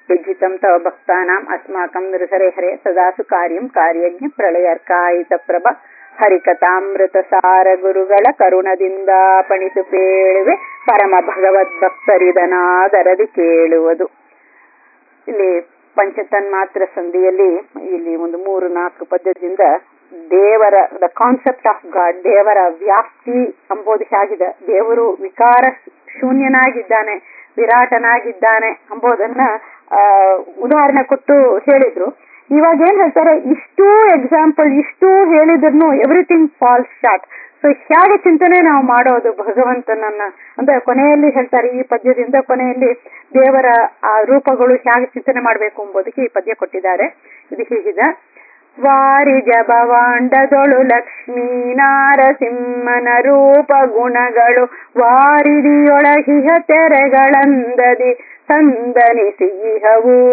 ಯಜ್ಜಿತಂ ತವ ಭಕ್ತಾನಾಂ ಅಸ್ಮಾಕಂ ನೃಹರೆ ಹರೆ ಸದಾಸು ಕಾರ್ಯಂ ಕಾರ್ಯಜ್ಞ ಪ್ರಳಯರ್ಕಾಯಿತ ಪ್ರಭ ಹರಿಕಥಾಮೃತ ಸಾರ ಗುರುಗಳ ಕರುಣದಿಂದ ಪಣಿಸು ಪೇಳುವೆ ಪರಮ ಭಗವದ್ ಭಕ್ತರಿದನಾದರದಿ ಕೇಳುವುದು ಇಲ್ಲಿ ಪಂಚತನ್ಮಾತ್ರ ಸಂಧಿಯಲ್ಲಿ ಇಲ್ಲಿ ಒಂದು ಮೂರು ನಾಲ್ಕು ಪದ್ಯದಿಂದ ದೇವರ ದ ಕಾನ್ಸೆಪ್ಟ್ ಆಫ್ ಗಾಡ್ ದೇವರ ವ್ಯಾಪ್ತಿ ಅಂಬೋದು ಹೇಗಿದೆ ದೇವರು ವಿಕಾರ ಶೂನ್ಯನಾಗಿದ್ದಾನೆ ವಿರಾಟನಾಗಿದ್ದಾನೆ ಅಂಬೋದನ್ನ ಆ ಉದಾಹರಣೆ ಕೊಟ್ಟು ಹೇಳಿದ್ರು ಇವಾಗ ಏನ್ ಹೇಳ್ತಾರೆ ಇಷ್ಟು ಎಕ್ಸಾಂಪಲ್ ಇಷ್ಟು ಹೇಳಿದ್ರು ಎವ್ರಿಥಿಂಗ್ ಫಾಲ್ಸ್ ಶಾರ್ಟ್ ಸೊ ಹೇಗೆ ಚಿಂತನೆ ನಾವು ಮಾಡೋದು ಭಗವಂತನನ್ನ ಅಂದ್ರೆ ಕೊನೆಯಲ್ಲಿ ಹೇಳ್ತಾರೆ ಈ ಪದ್ಯದಿಂದ ಕೊನೆಯಲ್ಲಿ ದೇವರ ಆ ರೂಪಗಳು ಹೇಗೆ ಚಿಂತನೆ ಮಾಡಬೇಕು ಎಂಬುದಕ್ಕೆ ಈ ಪದ್ಯ ಕೊಟ್ಟಿದ್ದಾರೆ ಇದು ಹೀಗಿದೆ ವಾರಿಜ ಭವಾಂಡದೊಳು ಲಕ್ಷ್ಮೀ ನಾರಸಿಂಹನ ರೂಪ ಗುಣಗಳು ವಾರಿದಿಯೊಳಹಿಹ ತೆರೆಗಳಂದದಿ ಸಂದನಿಸಿಹವು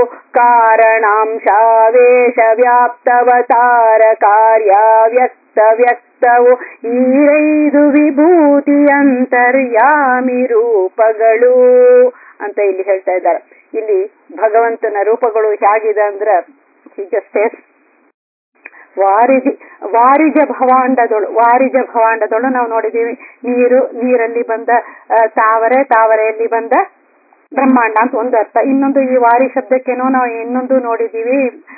ಕಾರಣಾಂಶಾವೇಶ ವ್ಯಾಪ್ತವತಾರ ಕಾರ್ಯ ವ್ಯಕ್ತ ವ್ಯಕ್ತವು ಈರೈದು ವಿಭೂತಿ ಅಂತರ್ಯಾಮಿ ರೂಪಗಳು ಅಂತ ಇಲ್ಲಿ ಹೇಳ್ತಾ ಇದ್ದಾರೆ ಇಲ್ಲಿ ಭಗವಂತನ ರೂಪಗಳು ಹೇಗಿದೆ ಅಂದ್ರೆ ಜಸ್ಟ್ ವಾರಿಜಿ ವಾರಿಜ ಭವಾಂಡದೊಳು ವಾರಿಜ ಭವಾಂಡದೊಳು ನಾವು ನೋಡಿದೀವಿ ನೀರು ನೀರಲ್ಲಿ ಬಂದ ತಾವರೆ ತಾವರೆಯಲ್ಲಿ ಬಂದ ಬ್ರಹ್ಮಾಂಡ ಅಂತ ಒಂದು ಅರ್ಥ ಇನ್ನೊಂದು ಈ ವಾರಿ ಶಬ್ದಕ್ಕೇನೋ ನಾವು ಇನ್ನೊಂದು ನೋಡಿದೀವಿ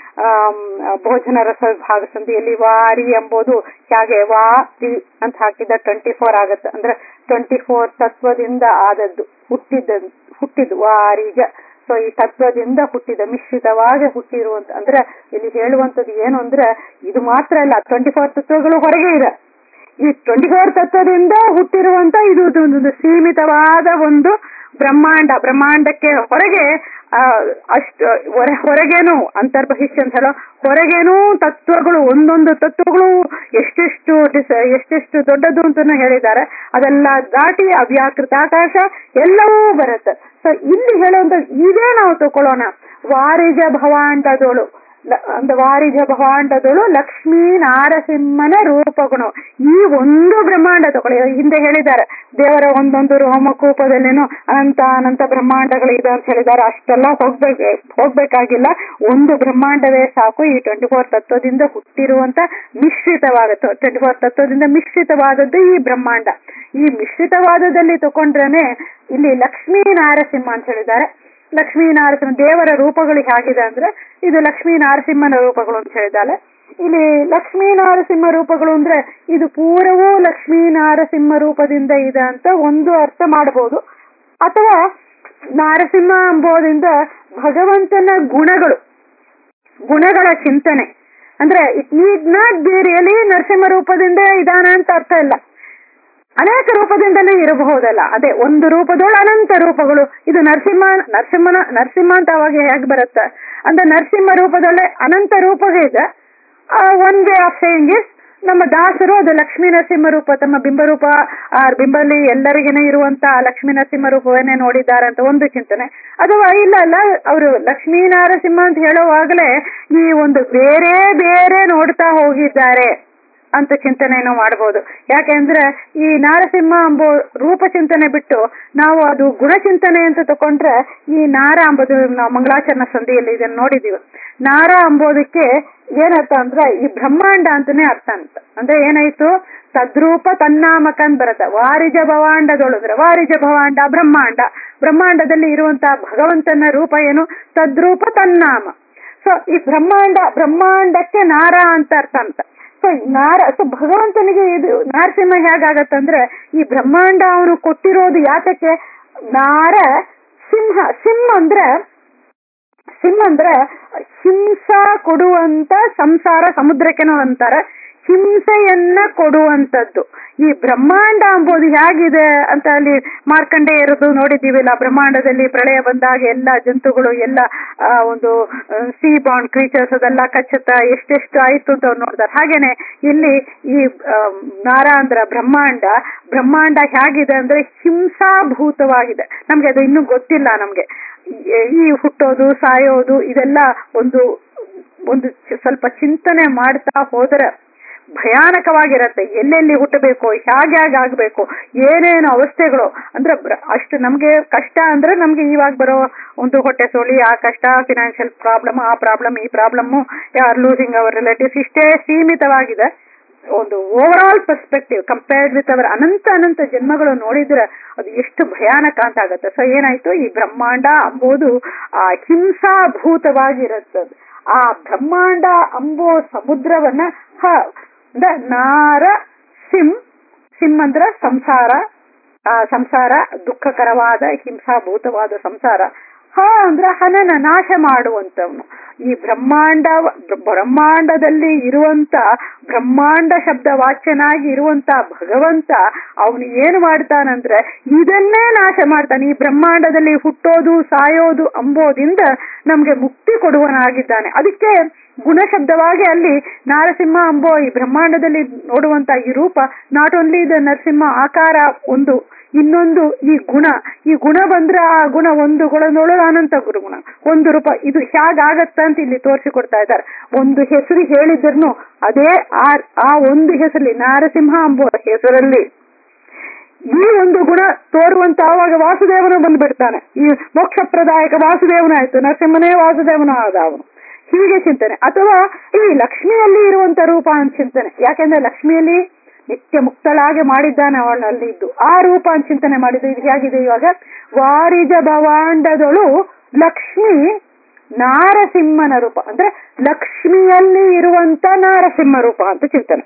ಭೋಜನ ರಸ ಭಾಗ ಸಂಧಿಯಲ್ಲಿ ವಾರಿ ಎಂಬುದು ಹೇಗೆ ವಾರಿ ಅಂತ ಹಾಕಿದ ಟ್ವೆಂಟಿ ಫೋರ್ ಆಗತ್ತೆ ಅಂದ್ರೆ ಟ್ವೆಂಟಿ ಫೋರ್ ತತ್ವದಿಂದ ಆದದ್ದು ಹುಟ್ಟಿದ ಹುಟ್ಟಿದ್ದು ವಾರಿಜ ಸೊ ಈ ತತ್ವದಿಂದ ಹುಟ್ಟಿದ ಮಿಶ್ರಿತವಾಗಿ ಹುಟ್ಟಿರುವಂತ ಅಂದ್ರೆ ಇಲ್ಲಿ ಹೇಳುವಂತದ್ದು ಏನು ಅಂದ್ರೆ ಇದು ಮಾತ್ರ ಅಲ್ಲ ಟ್ವೆಂಟಿ ಫೋರ್ ತತ್ವಗಳು ಹೊರಗೆ ಇದೆ ಈ ಟ್ವೆಂಟಿ ಫೋರ್ ತತ್ವದಿಂದ ಹುಟ್ಟಿರುವಂತ ಇದು ಒಂದು ಸೀಮಿತವಾದ ಒಂದು ಬ್ರಹ್ಮಾಂಡ ಬ್ರಹ್ಮಾಂಡಕ್ಕೆ ಹೊರಗೆ ಅಷ್ಟು ಹೊರಗೇನು ಅಂತರ್ಬಹಿಷ್ಯ ಅಂತ ಹೇಳೋ ಹೊರಗೇನು ತತ್ವಗಳು ಒಂದೊಂದು ತತ್ವಗಳು ಎಷ್ಟೆಷ್ಟು ಎಷ್ಟೆಷ್ಟು ದೊಡ್ಡದು ಅಂತ ಹೇಳಿದ್ದಾರೆ ಅದೆಲ್ಲ ದಾಟಿ ಅವ್ಯಾಕೃತ ಆಕಾಶ ಎಲ್ಲವೂ ಬರುತ್ತೆ ಸೊ ಇಲ್ಲಿ ಹೇಳುವಂತ ಇದೇ ನಾವು ತಗೊಳ್ಳೋಣ ವಾರಿಜ ಭವಾಂಡದೋಳು ಅಂದ್ರೆ ವಾರಿಜ ಭವಾಂಡದಳು ಲಕ್ಷ್ಮೀ ನಾರಸಿಂಹನ ರೂಪಗುಣ ಈ ಒಂದು ಬ್ರಹ್ಮಾಂಡ ತಗೊಳ್ಳಿ ಹಿಂದೆ ಹೇಳಿದ್ದಾರೆ ದೇವರ ಒಂದೊಂದು ರೋಮಕೂಪದಲ್ಲೇನು ಅನಂತ ಅನಂತ ಬ್ರಹ್ಮಾಂಡಗಳು ಇದೆ ಅಂತ ಹೇಳಿದ್ದಾರೆ ಅಷ್ಟೆಲ್ಲ ಹೋಗ್ಬೇಕು ಹೋಗ್ಬೇಕಾಗಿಲ್ಲ ಒಂದು ಬ್ರಹ್ಮಾಂಡವೇ ಸಾಕು ಈ ಟ್ವೆಂಟಿ ಫೋರ್ ತತ್ವದಿಂದ ಹುಟ್ಟಿರುವಂತ ಮಿಶ್ರಿತವಾದ ಟ್ವೆಂಟಿ ಫೋರ್ ತತ್ವದಿಂದ ಮಿಶ್ರಿತವಾದದ್ದು ಈ ಬ್ರಹ್ಮಾಂಡ ಈ ಮಿಶ್ರಿತವಾದದಲ್ಲಿ ತಗೊಂಡ್ರೇನೆ ಇಲ್ಲಿ ಲಕ್ಷ್ಮೀ ನಾರಸಿಂಹ ಅಂತ ಹೇಳಿದ್ದಾರೆ ಲಕ್ಷ್ಮೀ ನಾರಸಿಂಹ ದೇವರ ರೂಪಗಳು ಹೇಗಿದೆ ಅಂದ್ರೆ ಇದು ಲಕ್ಷ್ಮೀ ನಾರಸಿಂಹನ ರೂಪಗಳು ಅಂತ ಹೇಳಿದ್ದಾರೆ ಇಲ್ಲಿ ಲಕ್ಷ್ಮೀ ನಾರಸಿಂಹ ರೂಪಗಳು ಅಂದ್ರೆ ಇದು ಪೂರವೂ ಲಕ್ಷ್ಮೀ ನಾರಸಿಂಹ ರೂಪದಿಂದ ಇದೆ ಅಂತ ಒಂದು ಅರ್ಥ ಮಾಡಬಹುದು ಅಥವಾ ನಾರಸಿಂಹ ಎಂಬುದರಿಂದ ಭಗವಂತನ ಗುಣಗಳು ಗುಣಗಳ ಚಿಂತನೆ ಅಂದ್ರೆ it need not be really Narasimha ರೂಪದಿಂದ ಇದಾನ ಅಂತ ಅರ್ಥ ಇಲ್ಲ ಅನೇಕ ರೂಪದಿಂದಲೇ ಇರಬಹುದಲ್ಲ ಅದೇ ಒಂದು ರೂಪದೊಳು ಅನಂತ ರೂಪಗಳು ಇದು ನರಸಿಂಹ ನರಸಿಂಹನ ನರಸಿಂಹ ಅಂತ ಅವಾಗ ಹೇಗೆ ಬರುತ್ತೆ ಅಂದ್ರೆ ನರಸಿಂಹ ರೂಪದಲ್ಲೇ ಅನಂತ ರೂಪಗಳಿದೆ one way of saying is ನಮ್ಮ ದಾಸರು ಅದು ಲಕ್ಷ್ಮೀ ನರಸಿಂಹ ರೂಪ ತಮ್ಮ ಬಿಂಬರೂಪ ಆ ಬಿಂಬಲ್ಲಿ ಎಲ್ಲರಿಗೇನೆ ಇರುವಂತ ಲಕ್ಷ್ಮೀ ನರಸಿಂಹ ರೂಪವನ್ನೇ ನೋಡಿದ್ದಾರೆ ಅಂತ ಒಂದು ಚಿಂತನೆ ಅಥವಾ ಇಲ್ಲ ಅಲ್ಲ ಅವರು ಲಕ್ಷ್ಮೀ ನರಸಿಂಹ ಅಂತ ಹೇಳುವಾಗಲೇ ಈ ಒಂದು ಬೇರೆ ಬೇರೆ ನೋಡ್ತಾ ಹೋಗಿದ್ದಾರೆ ಅಂತ ಚಿಂತನೆಯನ್ನು ಮಾಡಬಹುದು ಯಾಕೆಂದ್ರೆ ಈ ನಾರಸಿಂಹ ಎಂಬೋ ರೂಪ ಚಿಂತನೆ ಬಿಟ್ಟು ನಾವು ಅದು ಗುಣಚಿಂತನೆ ಅಂತ ತಕೊಂಡ್ರೆ ಈ ನಾರ ಅಂಬುದು ನಾವು ಮಂಗಳಾಚರಣ ಸಂಧಿಯಲ್ಲಿ ಇದನ್ನ ನೋಡಿದೀವಿ ನಾರ ಅಂಬೋದಕ್ಕೆ ಏನರ್ಥ ಅಂದ್ರೆ ಈ ಬ್ರಹ್ಮಾಂಡ ಅಂತಾನೆ ಅರ್ಥ ಅಂತ ಅಂದ್ರೆ ಏನಾಯ್ತು ತದ್ರೂಪ ತನ್ನಾಮಕ ಅಂತ ಬರುತ್ತೆ ವಾರಿಜ ಭವಾಂಡದೊಳು ಅಂದ್ರೆ ವಾರಿಜ ಭವಾಂಡ ಬ್ರಹ್ಮಾಂಡ ಬ್ರಹ್ಮಾಂಡದಲ್ಲಿ ಇರುವಂತಹ ಭಗವಂತನ ರೂಪ ಏನು ತದ್ರೂಪ ತನ್ನಾಮ ಸೊ ಈ ಬ್ರಹ್ಮಾಂಡ ಬ್ರಹ್ಮಾಂಡಕ್ಕೆ ನಾರ ಅಂತ ಅರ್ಥ ಅಂತ ಸೊ ನಾರ ಸೊ ಭಗವಂತನಿಗೆ ಇದು ನಾರಸಿಂಹ ಹೇಗಾಗತ್ತಂದ್ರೆ ಈ ಬ್ರಹ್ಮಾಂಡ ಅವನು ಕೊಟ್ಟಿರೋದು ಯಾತಕ್ಕೆ ನಾರ ಸಿಂಹ ಸಿಂಹ ಅಂದ್ರೆ ಸಿಂಹ ಅಂದ್ರೆ ಹಿಂಸಾ ಕೊಡುವಂತ ಸಂಸಾರ ಸಮುದ್ರಕ್ಕೆನೋ ಅಂತಾರೆ ಹಿಂಸೆಯನ್ನ ಕೊಡುವಂತದ್ದು ಈ ಬ್ರಹ್ಮಾಂಡ ಅಂಬೋದು ಹೇಗಿದೆ ಅಂತ ಅಲ್ಲಿ ಮಾರ್ಕಂಡೆ ಇರೋದು ನೋಡಿದ್ದೀವಿಲ್ಲ ಬ್ರಹ್ಮಾಂಡದಲ್ಲಿ ಪ್ರಳಯ ಬಂದಾಗ ಎಲ್ಲ ಜಂತುಗಳು ಎಲ್ಲ ಒಂದು ಸಿ ಬಾಂಡ್ ಕ್ರೀಚರ್ಸ್ ಅದೆಲ್ಲ ಕಚ್ಚುತ್ತ ಎಷ್ಟೆಷ್ಟು ಆಯ್ತು ಅಂತ ಅವ್ರು ನೋಡ್ತಾರೆ ಹಾಗೇನೆ ಇಲ್ಲಿ ಈ ನಾರ ಅಂದ್ರ ಬ್ರಹ್ಮಾಂಡ ಬ್ರಹ್ಮಾಂಡ ಹೇಗಿದೆ ಅಂದ್ರೆ ಹಿಂಸಾಭೂತವಾಗಿದೆ ನಮ್ಗೆ ಅದು ಇನ್ನೂ ಗೊತ್ತಿಲ್ಲ ನಮ್ಗೆ ಈ ಹುಟ್ಟೋದು ಸಾಯೋದು ಇದೆಲ್ಲ ಒಂದು ಒಂದು ಸ್ವಲ್ಪ ಚಿಂತನೆ ಮಾಡ್ತಾ ಹೋದರೆ ಭಯಾನಕವಾಗಿರತ್ತೆ ಎಲ್ಲೆಲ್ಲಿ ಹುಟ್ಟಬೇಕು ಹೇಗೆ ಹೇಗೆ ಆಗ್ಬೇಕು ಏನೇನು ಅವಸ್ಥೆಗಳು ಅಂದ್ರೆ ಅಷ್ಟು ನಮ್ಗೆ ಕಷ್ಟ ಅಂದ್ರೆ ನಮ್ಗೆ ಇವಾಗ ಬರೋ ಒಂದು ಹೊಟ್ಟೆ ಸೋಳಿ ಆ ಕಷ್ಟ ಫಿನಾನ್ಷಿಯಲ್ ಪ್ರಾಬ್ಲಮ್ ಆ ಪ್ರಾಬ್ಲಮ್ ಈ problem are losing our relatives ಇಷ್ಟೇ ಸೀಮಿತವಾಗಿದೆ ಒಂದು overall perspective compared with our ಅನಂತ ಅನಂತ ಜನ್ಮಗಳು ನೋಡಿದ್ರೆ ಅದು ಎಷ್ಟು ಭಯಾನಕ ಅಂತ ಆಗುತ್ತೆ ಸೊ ಏನಾಯ್ತು ಈ ಬ್ರಹ್ಮಾಂಡ ಅಂಬುದು ಆ ಹಿಂಸಾಭೂತವಾಗಿರುತ್ತದೆ ಆ ಬ್ರಹ್ಮಾಂಡ ಅಂಬೋ ಸಮುದ್ರವನ್ನ ಹ ಅಂದ್ರೆ ನಾರ ಸಿಂ ಸಿಂ ಅಂದ್ರ ಸಂಸಾರ ಆ ಸಂಸಾರ ದುಃಖಕರವಾದ ಹಿಂಸಾಭೂತವಾದ ಸಂಸಾರ ಹ ಅಂದ್ರ ಹನನ ನಾಶ ಮಾಡುವಂತವನು ಈ ಬ್ರಹ್ಮಾಂಡ ಬ್ರಹ್ಮಾಂಡದಲ್ಲಿ ಇರುವಂತ ಬ್ರಹ್ಮಾಂಡ ಶಬ್ದ ವಾಚ್ಯನಾಗಿ ಇರುವಂತ ಭಗವಂತ ಅವನು ಏನು ಮಾಡ್ತಾನಂದ್ರೆ ಇದನ್ನೇ ನಾಶ ಮಾಡ್ತಾನೆ ಈ ಬ್ರಹ್ಮಾಂಡದಲ್ಲಿ ಹುಟ್ಟೋದು ಸಾಯೋದು ಅಂಬೋದಿಂದ ನಮ್ಗೆ ಮುಕ್ತಿ ಕೊಡುವನಾಗಿದ್ದಾನೆ ಅದಕ್ಕೆ ಗುಣಶಬ್ದವಾಗಿ ಅಲ್ಲಿ ನಾರಸಿಂಹ ಅಂಬೋ ಈ ಬ್ರಹ್ಮಾಂಡದಲ್ಲಿ ನೋಡುವಂತ ಈ ರೂಪ ನಾಟ್ ಓನ್ಲಿ ದ ನರಸಿಂಹ ಆಕಾರ ಒಂದು ಇನ್ನೊಂದು ಈ ಗುಣ ಈ ಗುಣ ಬಂದ್ರೆ ಆ ಗುಣ ಒಂದು ಗುಣದೊಳಗೆ ಅನಂತ ಗುರುಗುಣ ಒಂದು ರೂಪ ಇದು ಹೇಗಾಗತ್ತ ಅಂತ ಇಲ್ಲಿ ತೋರಿಸಿಕೊಡ್ತಾ ಇದ್ದಾರೆ ಒಂದು ಹೆಸರು ಹೇಳಿದ್ರು ಅದೇ ಆ ಆ ಒಂದು ಹೆಸರಲ್ಲಿ ನಾರಸಿಂಹ ಎಂಬುವ ಹೆಸರಲ್ಲಿ ಈ ಒಂದು ಗುಣ ತೋರುವಂತ ಆವಾಗ ವಾಸುದೇವನು ಬಂದ್ಬಿಡ್ತಾನೆ ಈ ಮೋಕ್ಷಪ್ರದಾಯಕ ವಾಸುದೇವನಾಯ್ತು ನರಸಿಂಹನೇ ವಾಸುದೇವನು ಆದ ಅವನು ಹೀಗೆ ಚಿಂತನೆ ಅಥವಾ ಈ ಲಕ್ಷ್ಮಿಯಲ್ಲಿ ಇರುವಂತ ರೂಪ ಅಂತ ಚಿಂತನೆ ಯಾಕೆಂದ್ರೆ ಲಕ್ಷ್ಮಿಯಲ್ಲಿ ನಿತ್ಯ ಮುಕ್ತಳಾಗಿ ಮಾಡಿದ್ದಾನೆ ಅವಳಲ್ಲಿ ಇದ್ದು ಆ ರೂಪ ಅಂತ ಚಿಂತನೆ ಮಾಡಿದ್ದು ಇದು ಹೇಗಿದೆ ಇವಾಗ ವಾರಿಜ ಭವಾಂಡದಳು ಲಕ್ಷ್ಮಿ ನಾರಸಿಂಹನ ರೂಪ ಅಂದ್ರೆ ಲಕ್ಷ್ಮಿಯಲ್ಲಿ ಇರುವಂತ ನಾರಸಿಂಹ ರೂಪ ಅಂತ ಚಿಂತನೆ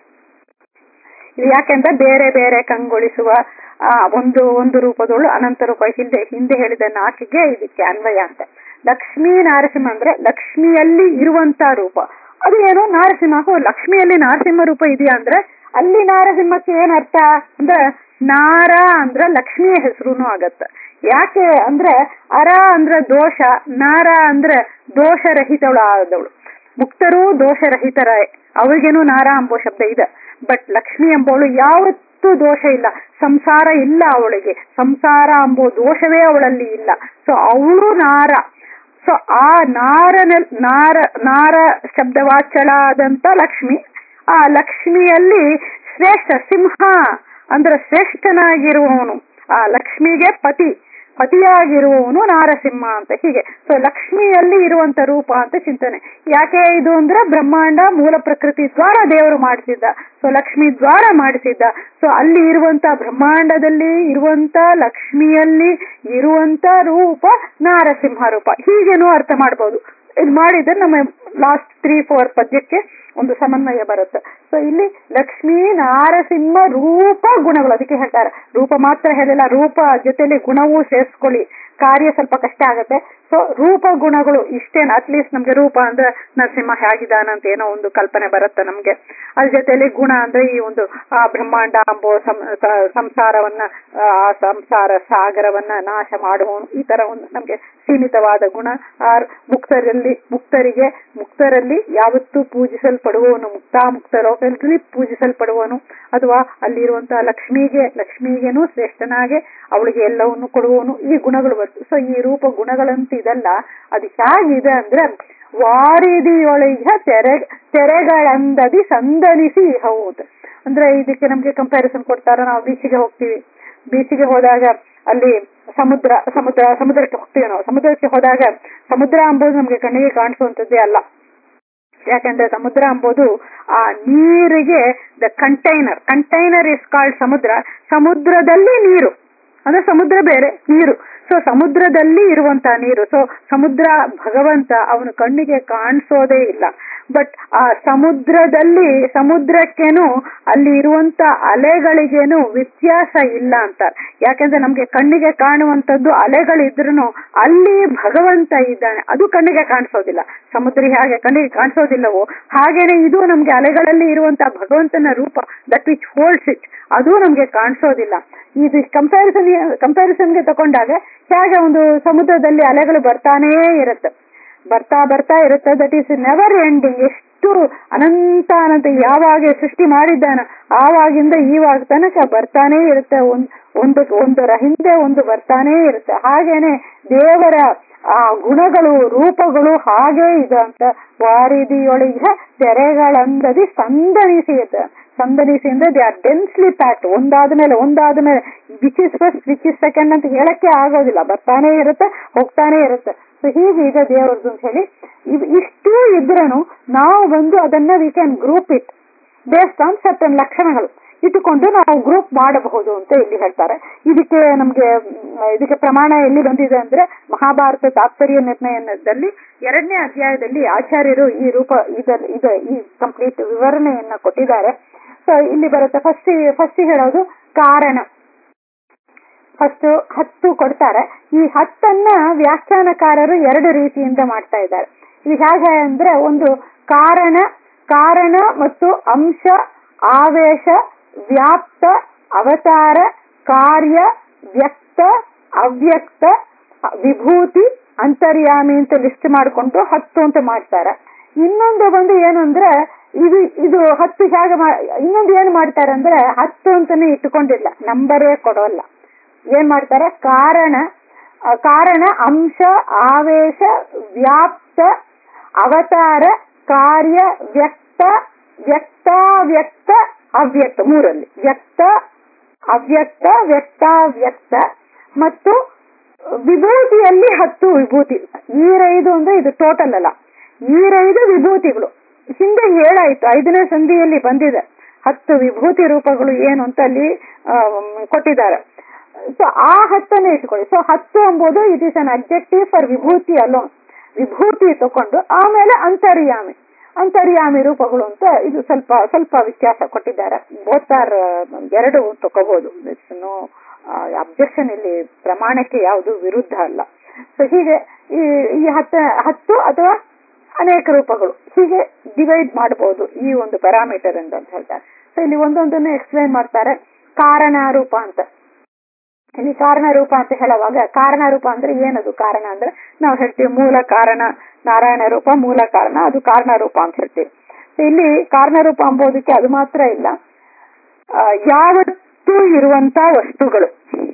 ಇದು ಯಾಕೆಂದ್ರೆ ಬೇರೆ ಬೇರೆ ಕಂಗೊಳಿಸುವ ಆ ಒಂದು ಒಂದು ರೂಪದಳು ಅನಂತ ರೂಪ ಹಿಂದೆ ಹಿಂದೆ ಹೇಳಿದ ನಾಲ್ಕಿಗೆ ಇದಕ್ಕೆ ಅನ್ವಯ ಅಂತ ಲಕ್ಷ್ಮೀ ನಾರಸಿಂಹ ಅಂದ್ರೆ ಲಕ್ಷ್ಮಿಯಲ್ಲಿ ಇರುವಂತ ರೂಪ ಅದು ಏನು ನಾರಸಿಂಹ ಲಕ್ಷ್ಮಿಯಲ್ಲಿ ನಾರಸಿಂಹ ರೂಪ ಇದೆಯಾ ಅಂದ್ರೆ ಅಲ್ಲಿ ನಾರಸಿಂಹಕ್ಕೆ ಏನ್ ಅರ್ಥ ಅಂದ್ರೆ ನಾರ ಅಂದ್ರೆ ಲಕ್ಷ್ಮಿಯ ಹೆಸರುನು ಆಗತ್ತ ಯಾಕೆ ಅಂದ್ರೆ ಅರ ಅಂದ್ರೆ ದೋಷ ನಾರ ಅಂದ್ರೆ ದೋಷರಹಿತವಳು ಆದವಳು ಮುಕ್ತರು ದೋಷರಹಿತರ ಅವರಿಗೇನು ನಾರ ಎಂಬೋ ಶಬ್ದ ಇದೆ ಬಟ್ ಲಕ್ಷ್ಮಿ ಎಂಬವಳು ಯಾವತ್ತೂ ದೋಷ ಇಲ್ಲ ಸಂಸಾರ ಇಲ್ಲ ಅವಳಿಗೆ ಸಂಸಾರ ಎಂಬೋ ದೋಷವೇ ಅವಳಲ್ಲಿ ಇಲ್ಲ ಸೊ ಅವಳು ನಾರ ಸೊ ಆ ನಾರನ ನಾರ ನಾರ ಶಬ್ದವಾಚಳಾದಂತ ಲಕ್ಷ್ಮಿ ಆ ಲಕ್ಷ್ಮಿಯಲ್ಲಿ ಶ್ರೇಷ್ಠ ಸಿಂಹ ಅಂದ್ರೆ ಶ್ರೇಷ್ಠನಾಗಿರುವವನು ಆ ಲಕ್ಷ್ಮಿಗೆ ಪತಿ ಪತಿಯಾಗಿರುವವನು ನಾರಸಿಂಹ ಅಂತ ಹೀಗೆ ಸೊ ಲಕ್ಷ್ಮಿಯಲ್ಲಿ ಇರುವಂತ ರೂಪ ಅಂತ ಚಿಂತನೆ ಯಾಕೆ ಇದು ಅಂದ್ರೆ ಬ್ರಹ್ಮಾಂಡ ಮೂಲ ಪ್ರಕೃತಿ ದ್ವಾರ ದೇವರು ಮಾಡಿಸಿದ್ದ ಸೊ ಲಕ್ಷ್ಮಿ ದ್ವಾರ ಮಾಡಿಸಿದ್ದ ಸೊ ಅಲ್ಲಿ ಇರುವಂತ ಬ್ರಹ್ಮಾಂಡದಲ್ಲಿ ಇರುವಂತ ಲಕ್ಷ್ಮಿಯಲ್ಲಿ ಇರುವಂತ ರೂಪ ನಾರಸಿಂಹ ರೂಪ ಹೀಗೇನು ಅರ್ಥ ಮಾಡ್ಬೋದು ಇದು ಮಾಡಿದ್ರೆ ನಮ್ಮ ಲಾಸ್ಟ್ ತ್ರೀ ಫೋರ್ ಪದ್ಯಕ್ಕೆ ಒಂದು ಸಮನ್ವಯ ಬರುತ್ತೆ ಸೊ ಇಲ್ಲಿ ಲಕ್ಷ್ಮೀ ನಾರಸಿಂಹ ರೂಪ ಗುಣಗಳು ಅದಕ್ಕೆ ಹೇಳ್ತಾರೆ ರೂಪ ಮಾತ್ರ ಹೇಳಿಲ್ಲ ರೂಪ ಜೊತೆಲಿ ಗುಣವೂ ಸೇರಿಸ್ಕೊಳ್ಳಿ ಕಾರ್ಯ ಸ್ವಲ್ಪ ಕಷ್ಟ ಆಗುತ್ತೆ ಸೊ ರೂಪ ಗುಣಗಳು ಇಷ್ಟೇನು ಅಟ್ಲೀಸ್ಟ್ ನಮ್ಗೆ ರೂಪ ಅಂದ್ರೆ ನರಸಿಂಹ ಹೇಗಿದಾನಂತ ಏನೋ ಒಂದು ಕಲ್ಪನೆ ಬರುತ್ತೆ ನಮ್ಗೆ ಅದ್ರ ಜೊತೆಲಿ ಗುಣ ಅಂದ್ರೆ ಈ ಒಂದು ಆ ಬ್ರಹ್ಮಾಂಡ ಅಂಬೋ ಸಂಸಾರವನ್ನ ಆ ಸಂಸಾರ ಸಾಗರವನ್ನ ನಾಶ ಮಾಡುವವನು ಈ ತರ ಒಂದು ನಮ್ಗೆ ಸೀಮಿತವಾದ ಗುಣ ಆರ್ ಮುಕ್ತರಲ್ಲಿ ಮುಕ್ತರಿಗೆ ಮುಕ್ತರಲ್ಲಿ ಯಾವತ್ತೂ ಪೂಜಿಸಲ್ಪಡುವವನು ಮುಕ್ತ ಮುಕ್ತ ಲೋಕದಲ್ಲಿ ಪೂಜಿಸಲ್ಪಡುವವನು ಅಥವಾ ಅಲ್ಲಿರುವಂತಹ ಲಕ್ಷ್ಮಿಗೆ ಲಕ್ಷ್ಮಿಗೇನು ಶ್ರೇಷ್ಠನಾಗೆ ಅವಳಿಗೆ ಎಲ್ಲವನ್ನು ಕೊಡುವವನು ಈ ಗುಣಗಳು ಬರ್ತವೆ ಸೊ ಈ ರೂಪ ಗುಣಗಳಂತ ಇದಲ್ಲ ಅದು ಹೇಗಿದೆ ಅಂದ್ರೆ ವಾರಿದಿಯೊಳಗ ತೆರೆ ತೆರೆಗಳಂದದಿ ಸಂದನಿಸಿ ಹೌದು ಅಂದ್ರೆ ಇದಕ್ಕೆ ನಮ್ಗೆ ಕಂಪ್ಯಾರಿಸನ್ ಕೊಡ್ತಾರ ನಾವು ಬೀಚಿಗೆ ಹೋಗ್ತೀವಿ ಬೀಚಿಗೆ ಹೋದಾಗ ಅಲ್ಲಿ ಸಮುದ್ರ ಸಮುದ್ರ ಸಮುದ್ರಕ್ಕೆ ಹೋಗ್ತೀವಿ ನಾವು ಸಮುದ್ರಕ್ಕೆ ಹೋದಾಗ ಸಮುದ್ರ ಅಂಬೋದು ನಮ್ಗೆ ಕಣ್ಣಿಗೆ ಕಾಣಿಸುವಂತದ್ದೇ ಅಲ್ಲ ಯಾಕಂದ್ರೆ ಸಮುದ್ರ ಅಂಬೋದು ಆ ನೀರಿಗೆ the container container is called ಸಮುದ್ರ ಸಮುದ್ರದಲ್ಲಿ ನೀರು ಅಂದ್ರೆ ಸಮುದ್ರ ಬೇರೆ ನೀರು ಸೊ ಸಮುದ್ರದಲ್ಲಿ ಇರುವಂತ ನೀರು ಸೊ ಸಮುದ್ರ ಭಗವಂತ ಅವನ ಕಣ್ಣಿಗೆ ಕಾಣಿಸೋದೇ ಇಲ್ಲ ಬಟ್ ಆ ಸಮುದ್ರದಲ್ಲಿ ಸಮುದ್ರಕ್ಕೇನು ಅಲ್ಲಿ ಇರುವಂತ ಅಲೆಗಳಿಗೇನು ವ್ಯತ್ಯಾಸ ಇಲ್ಲ ಅಂತ ಯಾಕಂದ್ರೆ ನಮ್ಗೆ ಕಣ್ಣಿಗೆ ಕಾಣುವಂತದ್ದು ಅಲೆಗಳಿದ್ರು ಅಲ್ಲಿ ಭಗವಂತ ಇದ್ದಾನೆ ಅದು ಕಣ್ಣಿಗೆ ಕಾಣಿಸೋದಿಲ್ಲ ಸಮುದ್ರ ಹೇಗೆ ಕಣ್ಣಿಗೆ ಕಾಣಿಸೋದಿಲ್ಲವೋ ಹಾಗೇನೆ ಇದು ನಮ್ಗೆ ಅಲೆಗಳಲ್ಲಿ ಇರುವಂತ ಭಗವಂತನ ರೂಪ ದಟ್ ವಿಚ್ ಹೋಲ್ಡ್ಸ್ ಇಟ್ ಅದು ನಮ್ಗೆ ಕಾಣಿಸೋದಿಲ್ಲ ಇದು ಕಂಪ್ಯಾರಿಸನ್ ಕಂಪ್ಯಾರಿಸನ್ಗೆ ತಗೊಂಡಾಗ ಹೇಗೆ ಒಂದು ಸಮುದ್ರದಲ್ಲಿ ಅಲೆಗಳು ಬರ್ತಾನೇ ಇರುತ್ತೆ ಬರ್ತಾ ಬರ್ತಾ ಇರುತ್ತೆ ದಟ್ ಈಸ್ ನೆವರ್ ಎಂಡಿಂಗ್ ಎಷ್ಟು ಅನಂತ ಅನಂತ ಯಾವಾಗ ಸೃಷ್ಟಿ ಮಾಡಿದ್ದಾನ ಆವಾಗಿಂದ ಈವಾಗ ತನಕ ಬರ್ತಾನೇ ಇರುತ್ತೆ ಒಂದ್ ಒಂದು ಒಂದರ ಹಿಂದೆ ಒಂದು ಬರ್ತಾನೇ ಇರುತ್ತೆ ಹಾಗೇನೆ ದೇವರ ಆ ಗುಣಗಳು ರೂಪಗಳು ಹಾಗೇ ಇದೆ ಅಂತ ವಾರಿದಿಯೊಳಗ ತೆರೆಗಳಂದದಿ ಸಂದನಿಸಿದ ಸಂದನಿಸಿ ಅಂದ್ರೆ ದೇ ಆರ್ ಡೆನ್ಸ್ಲಿ ಪ್ಯಾಕ್ಡ್ ಒಂದಾದ ಮೇಲೆ ಒಂದಾದ ಮೇಲೆ which is first which is second ಅಂತ ಹೇಳಕ್ಕೆ ಆಗೋದಿಲ್ಲ ಬರ್ತಾನೆ ಇರುತ್ತೆ ಹೋಗ್ತಾನೆ ಇರುತ್ತೆ ಸೊ ಹೀಗೆ ಇದೆ ದೇವರದ್ದು ಅಂತ ಹೇಳಿ ಇವ್ ಇಷ್ಟು ಇದ್ರೂ ನಾವು ಬಂದು ಅದನ್ನ we can group it based on certain ಲಕ್ಷಣಗಳು ಇಟ್ಟುಕೊಂಡು ನಾವು ಗ್ರೂಪ್ ಮಾಡಬಹುದು ಅಂತ ಇಲ್ಲಿ ಹೇಳ್ತಾರೆ ಇದಕ್ಕೆ ನಮ್ಗೆ ಮ್, ಇದಕ್ಕೆ ಪ್ರಮಾಣ ಎಲ್ಲಿ ಬಂದಿದೆ ಅಂದ್ರೆ ಮಹಾಭಾರತ ತಾತ್ಪರ್ಯ ನಿರ್ಣಯದಲ್ಲಿ ಎರಡನೇ ಅಧ್ಯಾಯದಲ್ಲಿ ಆಚಾರ್ಯರು ಈ ರೂಪ ಇದ ಇದ ಈ ಕಂಪ್ಲೀಟ್ ವಿವರಣೆಯನ್ನ ಕೊಟ್ಟಿದ್ದಾರೆ ಸೊ ಇಲ್ಲಿ ಬರುತ್ತೆ ಫಸ್ಟ್ ಫಸ್ಟ್ ಹೇಳೋದು ಕಾರಣ ಫಸ್ಟ್ ಹತ್ತು ಕೊಡ್ತಾರೆ ಈ ಹತ್ತನ್ನ ವ್ಯಾಖ್ಯಾನಕಾರರು ಎರಡು ರೀತಿಯಿಂದ ಮಾಡ್ತಾ ಇದ್ದಾರೆ ಇದು ಹೇಗೆ ಅಂದ್ರೆ ಒಂದು ಕಾರಣ ಕಾರಣ ಮತ್ತು ಅಂಶ ಆವೇಶ ವ್ಯಾಪ್ತ ಅವತಾರ ಕಾರ್ಯ ವ್ಯಕ್ತ ಅವ್ಯಕ್ತ ವಿಭೂತಿ ಅಂತರ್ಯಾಮಿ ಅಂತ ಲಿಸ್ಟ್ ಮಾಡಿಕೊಂಡು ಹತ್ತು ಅಂತ ಮಾಡ್ತಾರೆ ಇನ್ನೊಂದು ಬಂದು ಏನು ಅಂದ್ರೆ ಇದು ಇದು ಹತ್ತು ಹೇಗೆ ಮಾ- ಇನ್ನೊಂದು ಏನು ಮಾಡ್ತಾರೆ ಅಂದ್ರೆ ಹತ್ತು ಅಂತಾನೆ ಇಟ್ಟುಕೊಂಡಿಲ್ಲ ನಂಬರೇ ಕೊಡೋಲ್ಲ ಏನ್ ಮಾಡ್ತಾರೆ ಕಾರಣ ಆ, ಕಾರಣ ಅಂಶ ಆವೇಶ ವ್ಯಾಪ್ತ ಅವತಾರ ಕಾರ್ಯ ವ್ಯಕ್ತ ವ್ಯಕ್ತಾವ್ಯಕ್ತ ಅವ್ಯಕ್ತ ಮೂರಲ್ಲಿ ವ್ಯಕ್ತ ಅವ್ಯಕ್ತ ವ್ಯಕ್ತಾವ್ಯಕ್ತ ಮತ್ತು ವಿಭೂತಿಯಲ್ಲಿ ಹತ್ತು ವಿಭೂತಿ ಈರೈದು ಅಂದ್ರೆ ಇದು ಟೋಟಲ್ ಅಲ್ಲ ಈರೈದು ವಿಭೂತಿಗಳು ಹಿಂದೆ ಹೇಳಾಯ್ತು ಐದನೇ ಸಂಧಿಯಲ್ಲಿ ಬಂದಿದೆ ಹತ್ತು ವಿಭೂತಿ ರೂಪಗಳು ಏನು ಅಂತ ಅಲ್ಲಿ ಆ, ಕೊಟ್ಟಿದ್ದಾರೆ ಸೊ ಆ ಹತ್ತನ್ನೇ ಇಟ್ಕೊಳ್ಳಿ ಸೊ ಹತ್ತು ಎಂಬುದು it is an objective for ವಿಭೂತಿ ಅಲೋನ್ ವಿಭೂತಿ ತಕೊಂಡು ಆಮೇಲೆ ಅಂತರ್ಯಾಮಿ ಅಂತರ್ಯಾಮಿ ರೂಪಗಳು ಅಂತ ಇದು ಸ್ವಲ್ಪ ಸ್ವಲ್ಪ ವ್ಯತ್ಯಾಸ ಕೊಟ್ಟಿದ್ದಾರೆ ಬೋತ್ ಆರ್ ಎರಡು ತಗೋಬಹುದು ನೋ ಅಬ್ಜೆಕ್ಷನ್ ಇಲ್ಲಿ ಪ್ರಮಾಣಕ್ಕೆ ಯಾವುದು ವಿರುದ್ಧ ಅಲ್ಲ ಸೊ ಹೀಗೆ ಈ ಈ ಹತ್ತ ಹತ್ತು ಅಥವಾ ಅನೇಕ ರೂಪಗಳು ಹೀಗೆ ಡಿವೈಡ್ ಮಾಡಬಹುದು ಈ ಒಂದು ಪ್ಯಾರಾಮೀಟರ್ ಅಂತ ಅಂತ ಹೇಳ್ತಾರೆ ಸೊ ಇಲ್ಲಿ ಒಂದೊಂದನ್ನು ಎಕ್ಸ್ಪ್ಲೈನ್ ಮಾಡ್ತಾರೆ ಕಾರಣ ರೂಪ ಅಂತ ಇಲ್ಲಿ ಕಾರಣ ರೂಪ ಅಂತ ಹೇಳುವಾಗ ಕಾರಣ ರೂಪ ಅಂದ್ರೆ ಏನದು ಕಾರಣ ಅಂದ್ರೆ ನಾವು ಹೇಳ್ತೀವಿ ಮೂಲ ಕಾರಣ ನಾರಾಯಣ ರೂಪ ಮೂಲ ಕಾರಣ ಅದು ಕಾರಣ ರೂಪ ಅಂತ ಹೇಳ್ತೀವಿ So ಇಲ್ಲಿ ಕಾರಣ ರೂಪ ಅಂಬೋದಕ್ಕೆ ಅದು ಮಾತ್ರ ಇಲ್ಲ ಆ, ಯಾವತ್ತೂ ಇರುವಂತ ವಸ್ತುಗಳು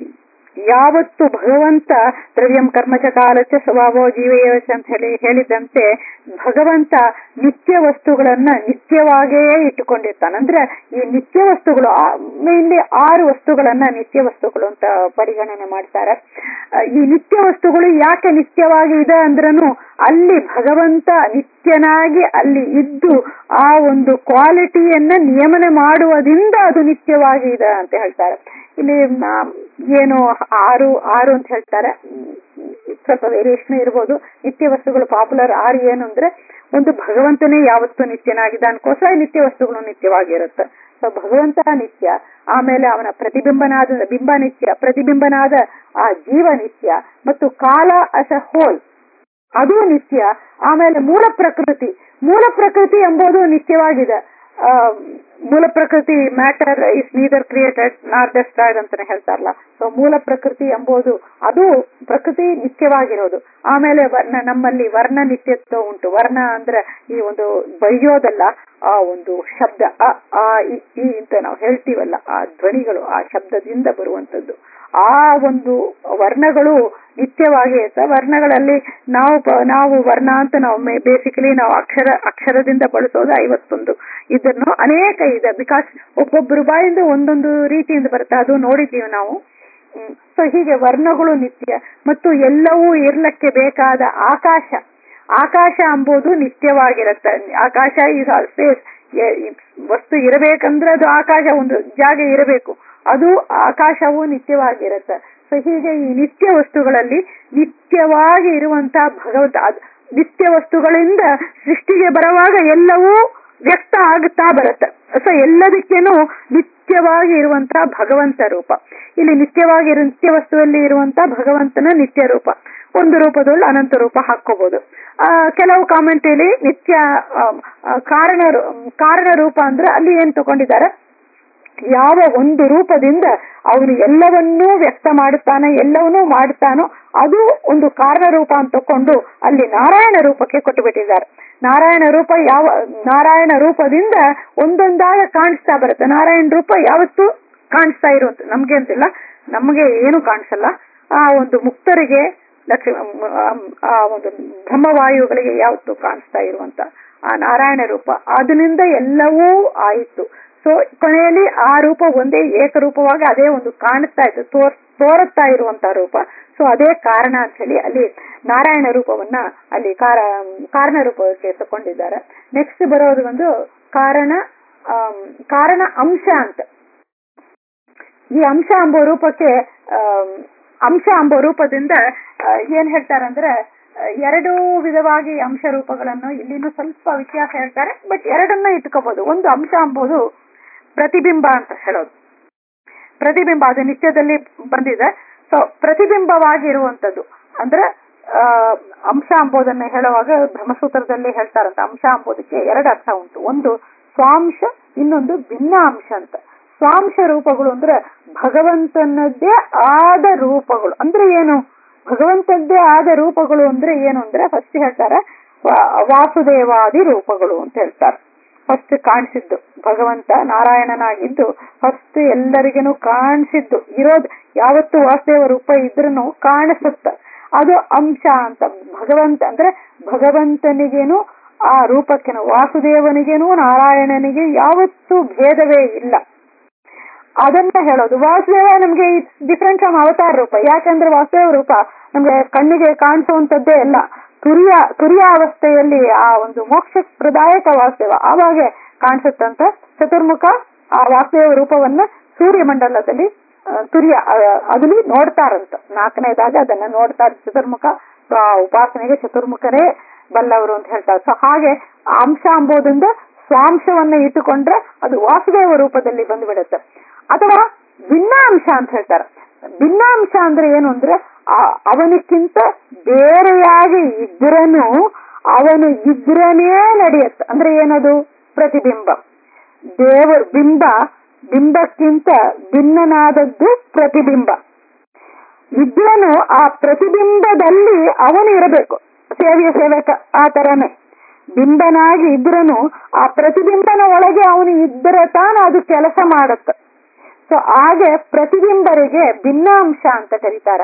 ಯಾವತ್ತು ಭಗವಂತ ದ್ರವ್ಯಂ ಕರ್ಮಚ ಕಾಲಚ ಸ್ವಭಾವೋ ಜೀವಯವಚ ಅಂತ ಹೇಳಿ ಹೇಳಿದಂತೆ ಭಗವಂತ ನಿತ್ಯ ವಸ್ತುಗಳನ್ನ ನಿತ್ಯವಾಗೇ ಇಟ್ಟುಕೊಂಡಿರ್ತಾನೆ ಅಂದ್ರೆ ಈ ನಿತ್ಯ ವಸ್ತುಗಳು ಮೇನ್ಲಿ ಆರು ವಸ್ತುಗಳನ್ನ ನಿತ್ಯ ವಸ್ತುಗಳು ಅಂತ ಪರಿಗಣನೆ ಮಾಡ್ತಾರೆ ಆ, ಈ ನಿತ್ಯ ವಸ್ತುಗಳು ಯಾಕೆ ನಿತ್ಯವಾಗಿ ಇದೆ ಅಂದ್ರೂ ಅಲ್ಲಿ ಭಗವಂತ ನಿತ್ಯನಾಗಿ ಅಲ್ಲಿ ಇದ್ದು ಆ ಒಂದು ಕ್ವಾಲಿಟಿಯನ್ನ ನಿಯಮನೆ ಮಾಡುವುದರಿಂದ ಅದು ನಿತ್ಯವಾಗಿ ಇದೆ ಅಂತ ಹೇಳ್ತಾರೆ ಇಲ್ಲಿ ನ- ಏನು ಆರು ಆರು ಅಂತ ಹೇಳ್ತಾರೆ ಹ್ಮ್, ಸ್ವಲ್ಪ ವೇರಿಯೇಷನ್ ಇರ್ಬೋದು ನಿತ್ಯ ವಸ್ತುಗಳು ಪಾಪ್ಯುಲರ್ ಆರು ಏನು ಅಂದ್ರೆ ಒಂದು ಭಗವಂತನೇ ಯಾವತ್ತು ನಿತ್ಯನಾಗಿದ್ದಾನಕ್ಕೋಸ್ಕರ ನಿತ್ಯ ವಸ್ತುಗಳು ನಿತ್ಯವಾಗಿರುತ್ತೆ ಸೊ ಭಗವಂತ ನಿತ್ಯ ಆಮೇಲೆ ಅವನ ಪ್ರತಿಬಿಂಬನಾದ ಬಿಂಬ ನಿತ್ಯ ಪ್ರತಿಬಿಂಬನಾದ ಆ ಜೀವ ನಿತ್ಯ ಮತ್ತು ಕಾಲ ಅಸ್ ಅ ಹೋಲ್ ಅದು ನಿತ್ಯ ಆಮೇಲೆ ಮೂಲ ಪ್ರಕೃತಿ ಮೂಲ ಪ್ರಕೃತಿ ಎಂಬುದು ನಿತ್ಯವಾಗಿದೆ ಆ, ಮೂಲ ಪ್ರಕೃತಿ matter is neither created not destroyed ಅಂತಾನೆ ಹೇಳ್ತಾರಲ್ಲ ಸೊ ಮೂಲ ಪ್ರಕೃತಿ ಎಂಬುದು ಅದು ಪ್ರಕೃತಿ ನಿತ್ಯವಾಗಿರೋದು ಆಮೇಲೆ ವರ್ಣ ನಮ್ಮಲ್ಲಿ ವರ್ಣ ನಿತ್ಯತ್ವ ಉಂಟು ವರ್ಣ ಅಂದ್ರೆ ಈ ಒಂದು ಬೈಯೋದಲ್ಲ ಆ ಒಂದು ಶಬ್ದ ಅ ಆ ಇ, ಈ ಅಂತ ನಾವು ಹೇಳ್ತೀವಲ್ಲ ಆ ಧ್ವನಿಗಳು ಆ ಶಬ್ದದಿಂದ ಬರುವಂತದ್ದು ಆ ಒಂದು ವರ್ಣಗಳು ನಿತ್ಯವಾಗಿ ಇರುತ್ತೆ ವರ್ಣಗಳಲ್ಲಿ ನಾವು ಪ- ನಾವು ವರ್ಣ ಅಂತ ನಾವು ಬೇಸಿಕಲಿ ನಾವು ಅಕ್ಷರ ಅಕ್ಷರದಿಂದ ಬಳಸೋದು ಐವತ್ತೊಂದು ಇದನ್ನು ಅನೇಕ ಇದೆ ಬಿಕಾಸ್ ಒಬ್ಬೊಬ್ಬರು ಬಾಯಿಂದ ಒಂದೊಂದು ರೀತಿಯಿಂದ ಬರುತ್ತೆ ಅದು ನೋಡಿದ್ದೀವಿ ನಾವು ಸೊ ಹೀಗೆ ವರ್ಣಗಳು ನಿತ್ಯ ಮತ್ತು ಎಲ್ಲವೂ ಇರ್ಲಕ್ಕೆ ಬೇಕಾದ ಆಕಾಶ ಆಕಾಶ ಎಂಬುದು ನಿತ್ಯವಾಗಿರುತ್ತೆ ಆಕಾಶ ಇಸ್ ಸ್ಪೇಸ್ ವಸ್ತು ಇರಬೇಕಂದ್ರೆ ಅದು ಆಕಾಶ ಒಂದು ಜಾಗ ಇರಬೇಕು ಅದು ಆಕಾಶವು ನಿತ್ಯವಾಗಿರುತ್ತೆ ಸೊ ಹೀಗೆ ಈ ನಿತ್ಯ ವಸ್ತುಗಳಲ್ಲಿ ನಿತ್ಯವಾಗಿ ಇರುವಂತಹ ಭಗವಂತ ಅದ್- ನಿತ್ಯ ವಸ್ತುಗಳಿಂದ ಸೃಷ್ಟಿಗೆ ಬರುವಾಗ ಎಲ್ಲವೂ ವ್ಯಕ್ತ ಆಗುತ್ತಾ ಬರುತ್ತೆ ಸೊ ಎಲ್ಲದಕ್ಕೇನು ನಿತ್ಯವಾಗಿ ಇರುವಂತಹ ಭಗವಂತ ರೂಪ ಇಲ್ಲಿ ನಿತ್ಯವಾಗಿ ಇರು- ನಿತ್ಯ ವಸ್ತುವಲ್ಲಿ ಇರುವಂತಹ ಭಗವಂತನ ನಿತ್ಯ ರೂಪ ಒಂದು ರೂಪದಲ್ಲಿ ಅನಂತ ರೂಪ ಹಾಕೋಬಹುದು ಆ ಕೆಲವು ಕಾಮೆಂಟಲ್ಲಿ ನಿತ್ಯ ಆ, ಆ, ಕಾರಣ ರೂ- ಕಾರಣ ರೂಪ ಅಂದ್ರೆ ಅಲ್ಲಿ ಏನ್ ತಗೊಂಡಿದ್ದಾರೆ ಯಾವ ಒಂದು ರೂಪದಿಂದ ಅವನು ಎಲ್ಲವನ್ನೂ ವ್ಯಕ್ತ ಮಾಡುತ್ತಾನೆ ಎಲ್ಲವನ್ನೂ ಮಾಡುತ್ತಾನೋ ಅದು ಒಂದು ಕಾರಣ ರೂಪ ಅಂತ ತಕೊಂಡು ಅಲ್ಲಿ ನಾರಾಯಣ ರೂಪಕ್ಕೆ ಕೊಟ್ಟು ಬಿಟ್ಟಿದ್ದಾರೆ ನಾರಾಯಣ ರೂಪ ಯಾವ ನಾರಾಯಣ ರೂಪದಿಂದ ಒಂದೊಂದಾಗ ಕಾಣಿಸ್ತಾ ಬರುತ್ತೆ ನಾರಾಯಣ ರೂಪ ಯಾವತ್ತೂ ಕಾಣಿಸ್ತಾ ಇರುವಂತ ನಮ್ಗೆ ಅಂತಿಲ್ಲ ನಮಗೆ ಏನು ಕಾಣಿಸಲ್ಲ ಆ ಒಂದು ಮುಕ್ತರಿಗೆ ಲಕ್ಷ್ಮಿ ಆ ಒಂದು ಬ್ರಹ್ಮವಾಯುಗಳಿಗೆ ಯಾವತ್ತು ಕಾಣಿಸ್ತಾ ಇರುವಂತ ಆ ನಾರಾಯಣ ರೂಪ ಅದರಿಂದ ಎಲ್ಲವೂ ಆಯಿತು ಸೊ ಕೊನೆಯಲ್ಲಿ ಆ ರೂಪ ಒಂದೇ ಏಕರೂಪವಾಗಿ ಅದೇ ಒಂದು ಕಾಣಿಸ್ತಾ ಇತ್ತು ತೋರ್ ತೋರುತ್ತಾ ಇರುವಂತ ರೂಪ ಸೊ ಅದೇ ಕಾರಣ ಅಂತ ಹೇಳಿ ಅಲ್ಲಿ ನಾರಾಯಣ ರೂಪವನ್ನ ಅಲ್ಲಿ ಕಾರ ಕಾರಣ ರೂಪಕ್ಕೆ ತಕೊಂಡಿದ್ದಾರೆ ನೆಕ್ಸ್ಟ್ ಬರೋದು ಒಂದು ಕಾರಣ ಆಮ್, ಕಾರಣ ಅಂಶ ಅಂತ ಈ ಅಂಶ ಎಂಬ ರೂಪಕ್ಕೆ ಆಮ್, ಅಂಶ ಎಂಬ ರೂಪದಿಂದ ಆ, ಏನ್ ಹೇಳ್ತಾರಂದ್ರೆ ಆ, ಎರಡು ವಿಧವಾಗಿ ಅಂಶ ರೂಪಗಳನ್ನು ಇಲ್ಲಿನೂ ಸ್ವಲ್ಪ ವ್ಯತ್ಯಾಸ ಹೇಳ್ತಾರೆ ಬಟ್ ಎರಡನ್ನ ಇಟ್ಕೋಬಹುದು ಒಂದು ಅಂಶ ಎಂಬುದು ಪ್ರತಿಬಿಂಬ ಅಂತ ಹೇಳೋದು ಪ್ರತಿಬಿಂಬ ಅದು ನಿತ್ಯದಲ್ಲಿ ಬಂದಿದೆ ಸೊ ಪ್ರತಿಬಿಂಬವಾಗಿರುವಂತದ್ದು ಅಂದ್ರೆ ಆ, ಅಂಶ ಎಂಬುದನ್ನ ಹೇಳುವಾಗ ಬ್ರಹ್ಮಸೂತ್ರದಲ್ಲಿ ಹೇಳ್ತಾರಂತ ಅಂಶ ಎಂಬುದಕ್ಕೆ ಎರಡು ಅರ್ಥ ಉಂಟು ಒಂದು ಸ್ವಾಂಶ ಇನ್ನೊಂದು ಭಿನ್ನ ಅಂಶ ಅಂತ ಸ್ವಾಂಶ ರೂಪಗಳು ಅಂದ್ರೆ ಭಗವಂತನದ್ದೇ ಆದ ರೂಪಗಳು ಅಂದ್ರೆ ಏನು ಭಗವಂತದ್ದೇ ಆದ ರೂಪಗಳು ಅಂದ್ರೆ ಏನು ಅಂದ್ರೆ ಫಸ್ಟ್ ಹೇಳ್ತಾರೆ ವಾ- ವಾಸುದೇವಾದಿ ರೂಪಗಳು ಅಂತ ಹೇಳ್ತಾರೆ ಫಸ್ಟ್ ಕಾಣಿಸಿದ್ದು ಭಗವಂತ ನಾರಾಯಣನಾಗಿದ್ದು ಫಸ್ಟ್ ಎಲ್ಲರಿಗೇನು ಕಾಣಿಸಿದ್ದು ಇರೋದು ಯಾವತ್ತು ವಾಸುದೇವ ರೂಪ ಇದ್ರೂ ಕಾಣಿಸುತ್ತ ಅದು ಅಂಶ ಅಂತ ಭಗವಂತ ಅಂದ್ರೆ ಭಗವಂತನಿಗೇನು ಆ ರೂಪಕ್ಕೇನು ವಾಸುದೇವನಿಗೇನು ನಾರಾಯಣನಿಗೆ ಯಾವತ್ತೂ ಭೇದವೇ ಇಲ್ಲ ಅದನ್ನ ಹೇಳೋದು ವಾಸುದೇವ ನಮ್ಗೆ ಡಿಫ್ರೆಂಟ್ ಫ್ರಮ್ ಅವತಾರ ರೂಪ ಯಾಕಂದ್ರೆ ವಾಸುದೇವ ರೂಪ ನಮ್ಗೆ ಕಣ್ಣಿಗೆ ಕಾಣಿಸುವಂತದ್ದೇ ಎಲ್ಲ ತುರಿಯ ತುರಿಯ ಅವಸ್ಥೆಯಲ್ಲಿ ಆ ಒಂದು ಮೋಕ್ಷ ಪ್ರದಾಯಕ ವಾಸುದೇವ ಆವಾಗ ಕಾಣಿಸುತ್ತಂತ ಚತುರ್ಮುಖ ಆ ವಾಸುದೇವ ರೂಪವನ್ನ ಸೂರ್ಯಮಂಡಲದಲ್ಲಿ ಆ, ತುರಿಯ ಆ, ಅದಲ್ಲಿ ನೋಡ್ತಾರಂತ ನಾಲ್ಕನೇದಾಗ ಅದನ್ನ ನೋಡ್ತಾರೆ ಚತುರ್ಮುಖ ಆ ಉಪಾಸನೆಗೆ ಚತುರ್ಮುಖರೇ ಬಲ್ಲವರು ಅಂತ ಹೇಳ್ತಾರೆ ಸೊ ಹಾಗೆ ಅಂಶ ಎಂಬುದರಿಂದ ಸ್ವಾಂಶವನ್ನ ಇಟ್ಟುಕೊಂಡ್ರೆ ಅದು ವಾಸುದೇವ ರೂಪದಲ್ಲಿ ಬಂದ್ಬಿಡುತ್ತೆ ಅಥವಾ ಭಿನ್ನಾಂಶ ಅಂತ ಹೇಳ್ತಾರೆ ಭಿನ್ನಾಂಶ ಅಂದ್ರೆ ಏನು ಅಂದ್ರೆ ಆ- ಅವನಿಕ್ಕಿಂತ ಬೇರೆಯಾಗಿ ಇದ್ರನು ಅವನು ಇದ್ರನೇ ನಡೆಯುತ್ತೆ ಅಂದ್ರೆ ಏನದು ಪ್ರತಿಬಿಂಬ ದೇವರ ಬಿಂಬ ಬಿಂಬಕ್ಕಿಂತ ಭಿನ್ನನಾದದ್ದು ಪ್ರತಿಬಿಂಬ ಇದ್ರನು ಆ ಪ್ರತಿಬಿಂಬದಲ್ಲಿ ಅವನು ಇರಬೇಕು ಸೇವೆಯ ಸೇವಕ ಆ ತರನೇ ಬಿಂಬನಾಗಿ ಇದ್ರನು ಆ ಪ್ರತಿಬಿಂಬನ ಒಳಗೆ ಅವನು ಇದ್ದರೆ ತಾನ ಅದು ಕೆಲಸ ಮಾಡುತ್ತೆ ಸೊ ಹಾಗೆ ಪ್ರತಿಬಿಂಬರಿಗೆ ಭಿನ್ನಾಂಶ ಅಂತ ಕರೀತಾರೆ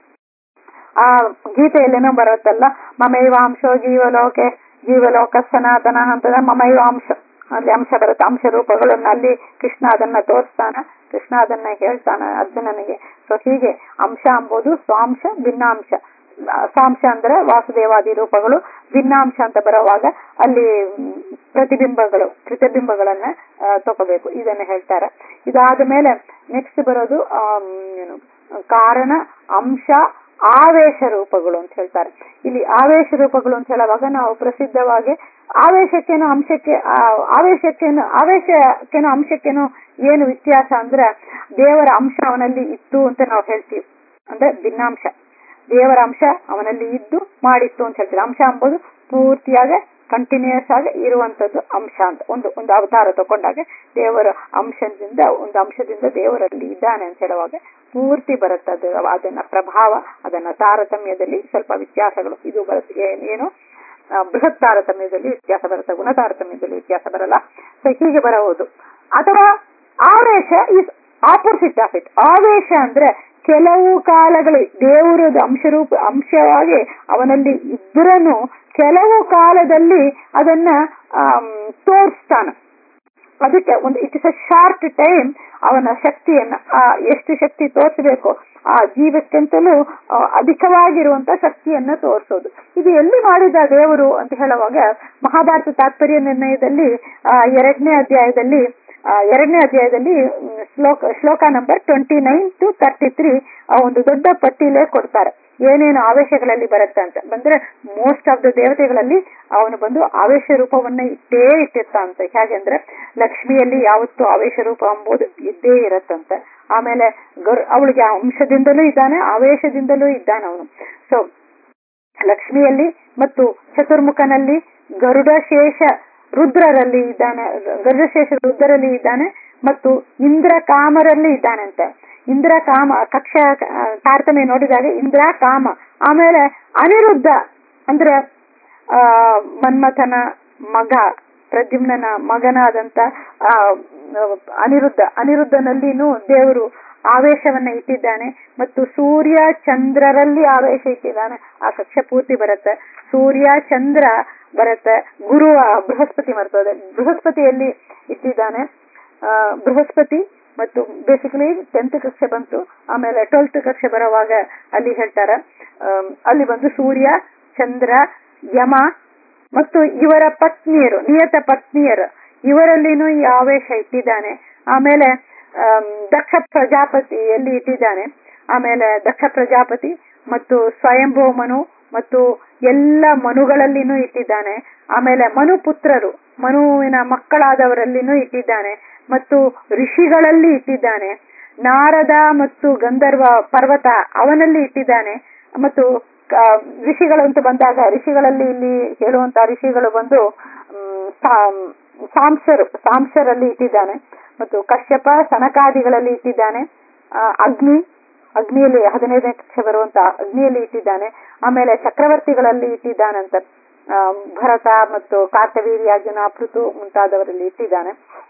ಆ ಗೀತೆಯಲ್ಲೇನೋ ಬರುತ್ತಲ್ಲ ಮಮೈವಾಂಶೋ ಜೀವಲೋಕೆ ಜೀವಲೋಕ ಸನಾತನ ಅಂತದ ಮಮೈವಾಂಶ ಅಲ್ಲಿ ಅಂಶ ಬರುತ್ತೆ ಅಂಶ ರೂಪಗಳನ್ನು ಅಲ್ಲಿ ಕೃಷ್ಣ ಅದನ್ನ ತೋರಿಸ್ತಾನ ಕೃಷ್ಣ ಅದನ್ನ ಹೇಳ್ತಾನ ಅರ್ಜುನನಿಗೆ ಸೊ ಹೀಗೆ ಅಂಶ ಎಂಬುದು ಸ್ವಾಂಶ ಭಿನ್ನಾಂಶ ಆ, ಸ್ವಾಂಶ ಅಂದ್ರೆ ವಾಸುದೇವಾದಿ ರೂಪಗಳು ಭಿನ್ನಾಂಶ ಅಂತ ಬರುವಾಗ ಅಲ್ಲಿ ಮ್, ಪ್ರತಿಬಿಂಬಗಳು ಪ್ರತಿಬಿಂಬಗಳನ್ನ ಆ, ತಗೋಬೇಕು ಇದನ್ನ ಹೇಳ್ತಾರೆ ಇದಾದ ಮೇಲೆ ನೆಕ್ಸ್ಟ್ ಬರೋದು ಆಮ್, ಏನು ಕಾರಣ ಅಂಶ ಆವೇಶ ರೂಪಗಳು ಅಂತ ಹೇಳ್ತಾರೆ ಇಲ್ಲಿ ಆವೇಶ ರೂಪಗಳು ಅಂತ ಹೇಳುವಾಗ ನಾವು ಪ್ರಸಿದ್ಧವಾಗಿ ಆವೇಶಕ್ಕೇನು ಅಂಶಕ್ಕೆ ಆ, ಆವೇಶಕ್ಕೇನು ಆವೇಶಕ್ಕೇನು ಅಂಶಕ್ಕೇನು ಏನು ವ್ಯತ್ಯಾಸ ಅಂದ್ರೆ ದೇವರ ಅಂಶ ಅವನಲ್ಲಿ ಇತ್ತು ಅಂತ ನಾವು ಹೇಳ್ತೀವಿ ಅಂದ್ರೆ ಭಿನ್ನಾಂಶ ದೇವರ ಅಂಶ ಅವನಲ್ಲಿ ಇದ್ದು ಮಾಡಿತ್ತು ಅಂತ ಹೇಳ್ತೀವಿ ಅಂಶ ಎಂಬುದು ಪೂರ್ತಿಯಾಗಿ ಕಂಟಿನ್ಯೂಸ್ ಆಗಿ ಇರುವಂತದ್ದು ಅಂಶ ಅಂತ ಒಂದು ಒಂದು ಅವತಾರ ತಗೊಂಡಾಗ ದೇವರ ಅಂಶದಿಂದ ಒಂದು ಅಂಶದಿಂದ ದೇವರಲ್ಲಿ ಇದ್ದಾನೆ ಅಂತ ಹೇಳುವಾಗ ಪೂರ್ತಿ ಬರುತ್ತೆ ಅದು ಅದನ್ನ ಪ್ರಭಾವ ಅದನ್ನ ತಾರತಮ್ಯದಲ್ಲಿ ಸ್ವಲ್ಪ ವ್ಯತ್ಯಾಸಗಳು ಇದು ಬರುತ್ತೆ ಏನ್- ಏನು ಆ, ಬೃಹತ್ ತಾರತಮ್ಯದಲ್ಲಿ ವ್ಯತ್ಯಾಸ ಬರುತ್ತೆ ಗುಣ ತಾರತಮ್ಯದಲ್ಲಿ ವ್ಯತ್ಯಾಸ ಬರಲ್ಲ ಸೊ ಹೀಗೆ ಬರಬಹುದು ಅಥವಾ ಆವೇಶ ಇಸ್ ಆಪೋಸಿಟ್ ಆಫ್ ಇಟ್ ಆವೇಶ ಅಂದ್ರೆ ಕೆಲವು ಕಾಲಗಳು ದೇವರದ ಅಂಶರೂಪ ಅಂಶವಾಗಿ ಅವನಲ್ಲಿ ಇದ್ರನು ಕೆಲವು ಕಾಲದಲ್ಲಿ ಅದನ್ನ ಆಮ್, ತೋರಿಸ್ತಾನ ಅದಕ್ಕೆ ಒಂದು it is a short time ಅವನ ಶಕ್ತಿಯನ್ನ ಆ ಎಷ್ಟು ಶಕ್ತಿ ತೋರಿಸಬೇಕು ಆ ಜೀವಕ್ಕಿಂತಲೂ ಆ, ಅಧಿಕವಾಗಿರುವಂತ ಶಕ್ತಿಯನ್ನ ತೋರಿಸೋದು ಇದು ಎಲ್ಲಿ ಮಾಡಿದ ದೇವರು ಅಂತ ಹೇಳುವಾಗ ಮಹಾಭಾರತ ತಾತ್ಪರ್ಯ ನಿರ್ಣಯದಲ್ಲಿ ಆ, ಎರಡನೇ ಅಧ್ಯಾಯದಲ್ಲಿ ಆ, ಎರಡನೇ ಅಧ್ಯಾಯದಲ್ಲಿ ಮ್, ಶ್ಲೋಕ ಶ್ಲೋಕ number twenty nine to thirty three ಒಂದು ದೊಡ್ಡ ಪಟ್ಟಿಲೇ ಕೊಡ್ತಾರೆ ಏನೇನು ಆವೇಶಗಳಲ್ಲಿ ಬರುತ್ತೆ ಅಂತ ಬಂದ್ರೆ ಮೋಸ್ಟ್ ಆಫ್ ದ ದೇವತೆಗಳಲ್ಲಿ ಅವನು ಬಂದು ಆವೇಶ ರೂಪವನ್ನ ಇಟ್ಟೇ ಇಟ್ಟಿರ್ತಾನಂತೆ ಹೇಗೆಂದ್ರೆ ಲಕ್ಷ್ಮಿಯಲ್ಲಿ ಯಾವತ್ತು ಆವೇಶ ರೂಪ ಎಂಬುದು ಇದ್ದೇ ಇರತ್ತಂತೆ ಆಮೇಲೆ ಗರ್ ಅವಳಿಗೆ ಅಂಶದಿಂದಲೂ ಇದ್ದಾನೆ ಆವೇಶದಿಂದಲೂ ಇದ್ದಾನೆ ಅವನು ಸೊ ಲಕ್ಷ್ಮಿಯಲ್ಲಿ ಮತ್ತು ಚತುರ್ಮುಖನಲ್ಲಿ ಗರುಡ ಶೇಷ ರುದ್ರರಲ್ಲಿ ಇದ್ದಾನೆ ಗರುಡ ಶೇಷ ರುದ್ರರಲ್ಲಿ ಇದ್ದಾನೆ ಮತ್ತು ಇಂದ್ರ ಕಾಮರಲ್ಲಿ ಇದ್ದಾನಂತೆ ಇಂದ್ರ ಕಾಮ ಕಕ್ಷ ಆ, ತಾರತಮ್ಯ ನೋಡಿದಾಗ ಇಂದ್ರ ಕಾಮ ಆಮೇಲೆ ಅನಿರುದ್ಧ ಅಂದ್ರೆ ಆ ಮನ್ಮಥನ ಮಗ ಪ್ರದ್ಯುಮ್ನನ ಮಗನಾದಂತ ಆ ಅನಿರುದ್ಧ ಅನಿರುದ್ಧನಲ್ಲಿನೂ ದೇವರು ಆವೇಶವನ್ನ ಇಟ್ಟಿದ್ದಾನೆ ಮತ್ತು ಸೂರ್ಯ ಚಂದ್ರರಲ್ಲಿ ಆವೇಶ ಇಟ್ಟಿದ್ದಾನೆ ಆ ಕಕ್ಷೆ ಪೂರ್ತಿ ಬರುತ್ತೆ ಸೂರ್ಯ ಚಂದ್ರ ಬರುತ್ತೆ ಗುರು ಆ, ಬೃಹಸ್ಪತಿ ಬರ್ತದೆ ಬೃಹಸ್ಪತಿಯಲ್ಲಿ ಇಟ್ಟಿದ್ದಾನೆ ಆ, ಬೃಹಸ್ಪತಿ ಮತ್ತು ಬೇಸಿಕಲಿ ಟೆಂತ್ ಕಕ್ಷೆ ಬಂತು ಆಮೇಲೆ ಟ್ವೆಲ್ತ್ ಕಕ್ಷೆ ಬರುವಾಗ ಅಲ್ಲಿ ಹೇಳ್ತಾರ ಆಮ್, ಅಲ್ಲಿ ಬಂದು ಸೂರ್ಯ ಚಂದ್ರ ಯಮ ಮತ್ತು ಇವರ ಪತ್ನಿಯರು ನಿಯತ ಪತ್ನಿಯರು ಇವರಲ್ಲಿನೂ ಈ ಆವೇಶ ಇಟ್ಟಿದ್ದಾನೆ ಆಮೇಲೆ ಆಮ್, ದಕ್ಷ ಪ್ರಜಾಪತಿಯಲ್ಲಿ ಇಟ್ಟಿದ್ದಾನೆ ಆಮೇಲೆ ದಕ್ಷ ಪ್ರಜಾಪತಿ ಮತ್ತು ಸ್ವಯಂಭೂ ಮನು ಮತ್ತು ಎಲ್ಲ ಮನುಗಳಲ್ಲಿನೂ ಇಟ್ಟಿದ್ದಾನೆ ಆಮೇಲೆ ಮನು ಪುತ್ರರು ಮನುವಿನ ಮಕ್ಕಳಾದವರಲ್ಲಿನೂ ಇಟ್ಟಿದ್ದಾನೆ ಮತ್ತು ಋಷಿಗಳಲ್ಲಿ ಇಟ್ಟಿದ್ದಾನೆ ನಾರದ ಮತ್ತು ಗಂಧರ್ವ ಪರ್ವತ ಅವನಲ್ಲಿ ಇಟ್ಟಿದ್ದಾನೆ ಮತ್ತು ಕ- ಋಷಿಗಳು ಅಂತ ಬಂದಾಗ ಋಷಿಗಳಲ್ಲಿ ಇಲ್ಲಿ ಹೇಳುವಂತ ಋಷಿಗಳು ಬಂದು ಮ್, ಸಾ- ಸಾಂಸರು ಸಾಂಸರಲ್ಲಿ ಇಟ್ಟಿದ್ದಾನೆ ಮತ್ತು ಕಶ್ಯಪ ಸನಕಾದಿಗಳಲ್ಲಿ ಇಟ್ಟಿದ್ದಾನೆ ಆ, ಅಗ್ನಿ ಅಗ್ನಿಯಲ್ಲಿ ಹದಿನೈದನೇ ಕಕ್ಷೆ ಬರುವಂತ ಅಗ್ನಿಯಲ್ಲಿ ಇಟ್ಟಿದ್ದಾನೆ ಆಮೇಲೆ ಚಕ್ರವರ್ತಿಗಳಲ್ಲಿ ಇಟ್ಟಿದ್ದಾನಂತ ಆ, ಭರತ ಮತ್ತು ಕಾರ್ತವೀರ್ಯಾರ್ಜುನ ಪೃಥು ಮುಂತಾದವರಲ್ಲಿ ಇಟ್ಟಿದ್ದಾನೆ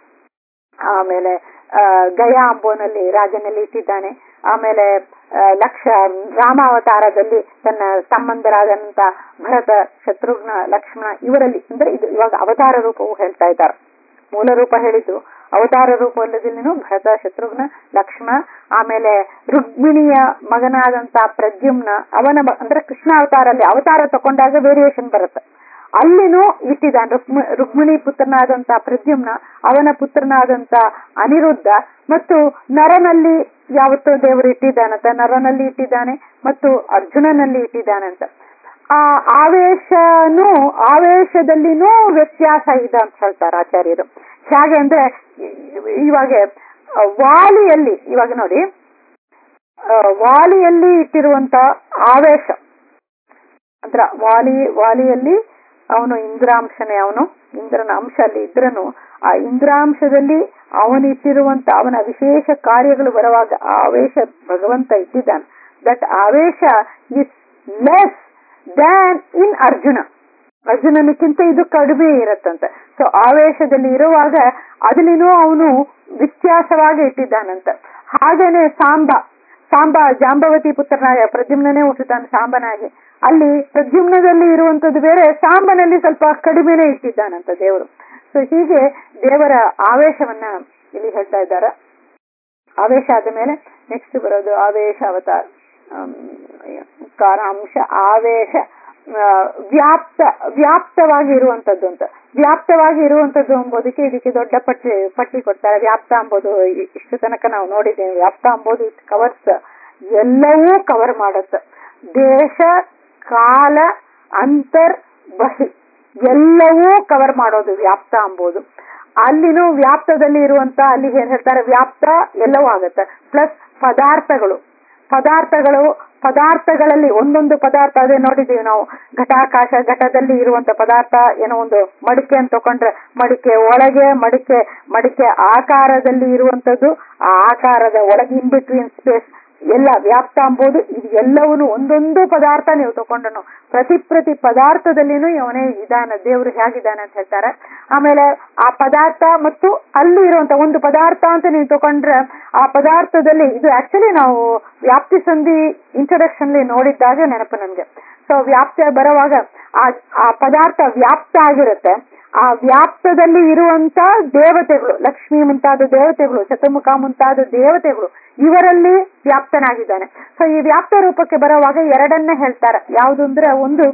ಆಮೇಲೆ ಆ, ಗಯಾ ಅಂಬೋನಲ್ಲಿ ರಾಜನಲ್ಲಿ ಇಟ್ಟಿದ್ದಾನೆ ಆಮೇಲೆ ಆ, ಲಕ್ಷ ರಾಮಾವತಾರದಲ್ಲಿ ತನ್ನ ಸಂಬಂಧರಾದಂತ ಭರತ ಶತ್ರುಘ್ನ ಲಕ್ಷ್ಮಣ ಇವರಲ್ಲಿ ಅಂದ್ರೆ ಇದು ಇವಾಗ ಅವತಾರ ರೂಪವು ಹೇಳ್ತಾ ಇದ್ದಾರೆ ಮೂಲ ರೂಪ ಹೇಳಿದ್ದು ಅವತಾರ ರೂಪದಲ್ಲಿನೂ ಭರತ ಶತ್ರುಘ್ನ ಲಕ್ಷ್ಮಣ ಆಮೇಲೆ ರುಕ್ಮಿಣಿಯ ಮಗನಾದಂತ ಪ್ರದ್ಯುಮ್ನ ಅವನ ಮ- ಅಂದ್ರೆ ಕೃಷ್ಣ ಅವತಾರಲ್ಲಿ ಅವತಾರ ತಕೊಂಡಾಗ ವೇರಿಯೇಷನ್ ಬರುತ್ತೆ ಅಲ್ಲಿನೂ ಇಟ್ಟಿದ್ದಾನೆ ರುಕ್ಮ ರುಕ್ಮಿಣಿ ಪುತ್ರನಾದಂತ ಪ್ರದ್ಯುಮ್ನ ಅವನ ಪುತ್ರನಾದಂತ ಅನಿರುದ್ಧ ಮತ್ತು ನರನಲ್ಲಿ ಯಾವತ್ತೋ ದೇವರು ಇಟ್ಟಿದ್ದಾನಂತ ನರನಲ್ಲಿ ಇಟ್ಟಿದ್ದಾನೆ ಮತ್ತು ಅರ್ಜುನನಲ್ಲಿ ಇಟ್ಟಿದ್ದಾನಂತ ಆ ಆವೇಶನು ಆವೇಶದಲ್ಲಿನೂ ವ್ಯತ್ಯಾಸ ಇದೆ ಅಂತ ಹೇಳ್ತಾರೆ ಆಚಾರ್ಯರು ಹೇಗೆ ಅಂದ್ರೆ ಇ- ಇವಾಗ ಆ, ವಾಲಿಯಲ್ಲಿ ಇವಾಗ ನೋಡಿ ಆ, ವಾಲಿಯಲ್ಲಿ ಇಟ್ಟಿರುವಂತ ಆವೇಶ ಅಂದ್ರ ವಾಲಿ ವಾಲಿಯಲ್ಲಿ ಅವನು ಇಂದ್ರಾಂಶನೇ ಅವನು ಇಂದ್ರನ ಅಂಶ ಅಲ್ಲಿ ಇದ್ರನು ಆ ಇಂದ್ರಾಂಶದಲ್ಲಿ ಅವನು ಇಟ್ಟಿರುವಂತ ಅವನ ವಿಶೇಷ ಕಾರ್ಯಗಳು ಬರುವಾಗ ಆ ಆವೇಶ ಭಗವಂತ ಇಟ್ಟಿದ್ದಾನೆ ದಟ್ ಆವೇಶ is less than in Arjuna ಅರ್ಜುನನಕ್ಕಿಂತ ಇದು ಕಡಿಮೆ ಇರತ್ತಂತೆ ಸೊ ಆವೇಶದಲ್ಲಿ ಇರುವಾಗ ಅದಲ್ಲಿನೂ ಅವನು ವ್ಯತ್ಯಾಸವಾಗಿ ಇಟ್ಟಿದ್ದಾನಂತ ಹಾಗೇನೆ ಸಾಂಬ ಸಾಂಬ ಜಾಂಬವತಿ ಪುತ್ರನಾಗ ಪ್ರದ್ಯುಮ್ನೇ ಹುಟ್ಟುತ್ತಾನೆ ಸಾಂಬನಾಗಿ ಅಲ್ಲಿ ಪ್ರದ್ಯುಮ್ನದಲ್ಲಿ ಇರುವಂತದ್ದು ಬೇರೆ ಸಾಂಬನಲ್ಲಿ ಸ್ವಲ್ಪ ಕಡಿಮೆನೆ ಇಟ್ಟಿದ್ದಾನಂತ ದೇವರು ಸೊ ಹೀಗೆ ದೇವರ ಆವೇಶವನ್ನ ಇಲ್ಲಿ ಹೇಳ್ತಾ ಇದ್ದಾರೆ ಆವೇಶ ಆದ ಮೇಲೆ ನೆಕ್ಸ್ಟ್ ಬರೋದು ಆವೇಶ ಅವತಾರ ಆಮ್, ಕಾರಾಂಶ ಆವೇಶ ಆ, ವ್ಯಾಪ್ತ ವ್ಯಾಪ್ತವಾಗಿ ಇರುವಂತದ್ದು ಅಂತ ವ್ಯಾಪ್ತವಾಗಿ ಇರುವಂತದ್ದು ಎಂಬುದಕ್ಕೆ ಇದಕ್ಕೆ ದೊಡ್ಡ ಪಟ್ಟಿ ಪಟ್ಟಿ ಕೊಡ್ತಾರೆ ವ್ಯಾಪ್ತ ಎಂಬುದು ಇ- ಇಷ್ಟು ತನಕ ನಾವು ನೋಡಿದ್ದೇವೆ ವ್ಯಾಪ್ತ ಎಂಬುದು ಇಟ್ ಕವರ್ಸ್ ಎಲ್ಲವೂ ಕವರ್ ಮಾಡುತ್ತೆ ದೇಶ ಕಾಲ ಅಂತರ್ ಬಹಿ ಎಲ್ಲವೂ ಕವರ್ ಮಾಡೋದು ವ್ಯಾಪ್ತ ಎಂಬುದು ಅಲ್ಲಿನೂ ವ್ಯಾಪ್ತದಲ್ಲಿ ಇರುವಂತ ಅಲ್ಲಿ ಏನ್ ಹೇಳ್ತಾರೆ ವ್ಯಾಪ್ತ ಎಲ್ಲವೂ ಆಗತ್ತೆ ಪ್ಲಸ್ ಪದಾರ್ಥಗಳು ಪದಾರ್ಥಗಳು ಪದಾರ್ಥಗಳಲ್ಲಿ ಒಂದೊಂದು ಪದಾರ್ಥ ಅದೇ ನೋಡಿದೀವಿ ನಾವು ಘಟಾಕಾಶ ಘಟದಲ್ಲಿ ಇರುವಂತ ಪದಾರ್ಥ ಏನೋ ಒಂದು ಮಡಿಕೆ ಅಂತ ತಕೊಂಡ್ರೆ ಮಡಿಕೆ ಒಳಗೆ ಮಡಿಕೆ ಮಡಿಕೆ ಆಕಾರದಲ್ಲಿ ಇರುವಂತದ್ದು ಆ ಆಕಾರದ ಒಳಗೆ ಇನ್ ಬಿಟ್ವೀನ್ ಸ್ಪೇಸ್ ಎಲ್ಲ ವ್ಯಾಪ್ತ ಎಂಬುದು ಇದು ಎಲ್ಲವನ್ನು ಒಂದೊಂದು ಪದಾರ್ಥ ನೀವು ತಗೊಂಡನು ಪ್ರತಿ ಪ್ರತಿ ಪದಾರ್ಥದಲ್ಲಿನೂ ಇವನೇ ಇದಾನ ದೇವರು ಹೇಗಿದ್ದಾನೆ ಅಂತ ಹೇಳ್ತಾರೆ ಆಮೇಲೆ ಆ ಪದಾರ್ಥ ಮತ್ತು ಅಲ್ಲಿ ಇರುವಂತ ಒಂದು ಪದಾರ್ಥ ಅಂತ ನೀವು ತಗೊಂಡ್ರೆ ಆ ಪದಾರ್ಥದಲ್ಲಿ ಇದು ಆಕ್ಚುಲಿ ನಾವು ವ್ಯಾಪ್ತಿ ಸಂಧಿ ಇಂಟ್ರೊಡಕ್ಷನ್ ನೋಡಿದ್ದಾಗ ನೆನಪು ನನ್ಗೆ ಸೊ ವ್ಯಾಪ್ತಿ ಬರುವಾಗ ಆ ಆ ಪದಾರ್ಥ ವ್ಯಾಪ್ತ ಆಗಿರುತ್ತೆ ಆ ವ್ಯಾಪ್ತದಲ್ಲಿ ಇರುವಂತ ದೇವತೆಗಳು ಲಕ್ಷ್ಮಿ ಮುಂತಾದ ದೇವತೆಗಳು ಚತುರ್ಮುಖ ಮುಂತಾದ ದೇವತೆಗಳು ಇವರಲ್ಲಿ ವ್ಯಾಪ್ತನಾಗಿದ್ದಾನೆ ಸೊ ಈ ವ್ಯಾಪ್ತ ರೂಪಕ್ಕೆ ಬರುವಾಗ ಎರಡನ್ನ ಹೇಳ್ತಾರೆ ಯಾವುದು ಅಂದ್ರೆ ಒಂದು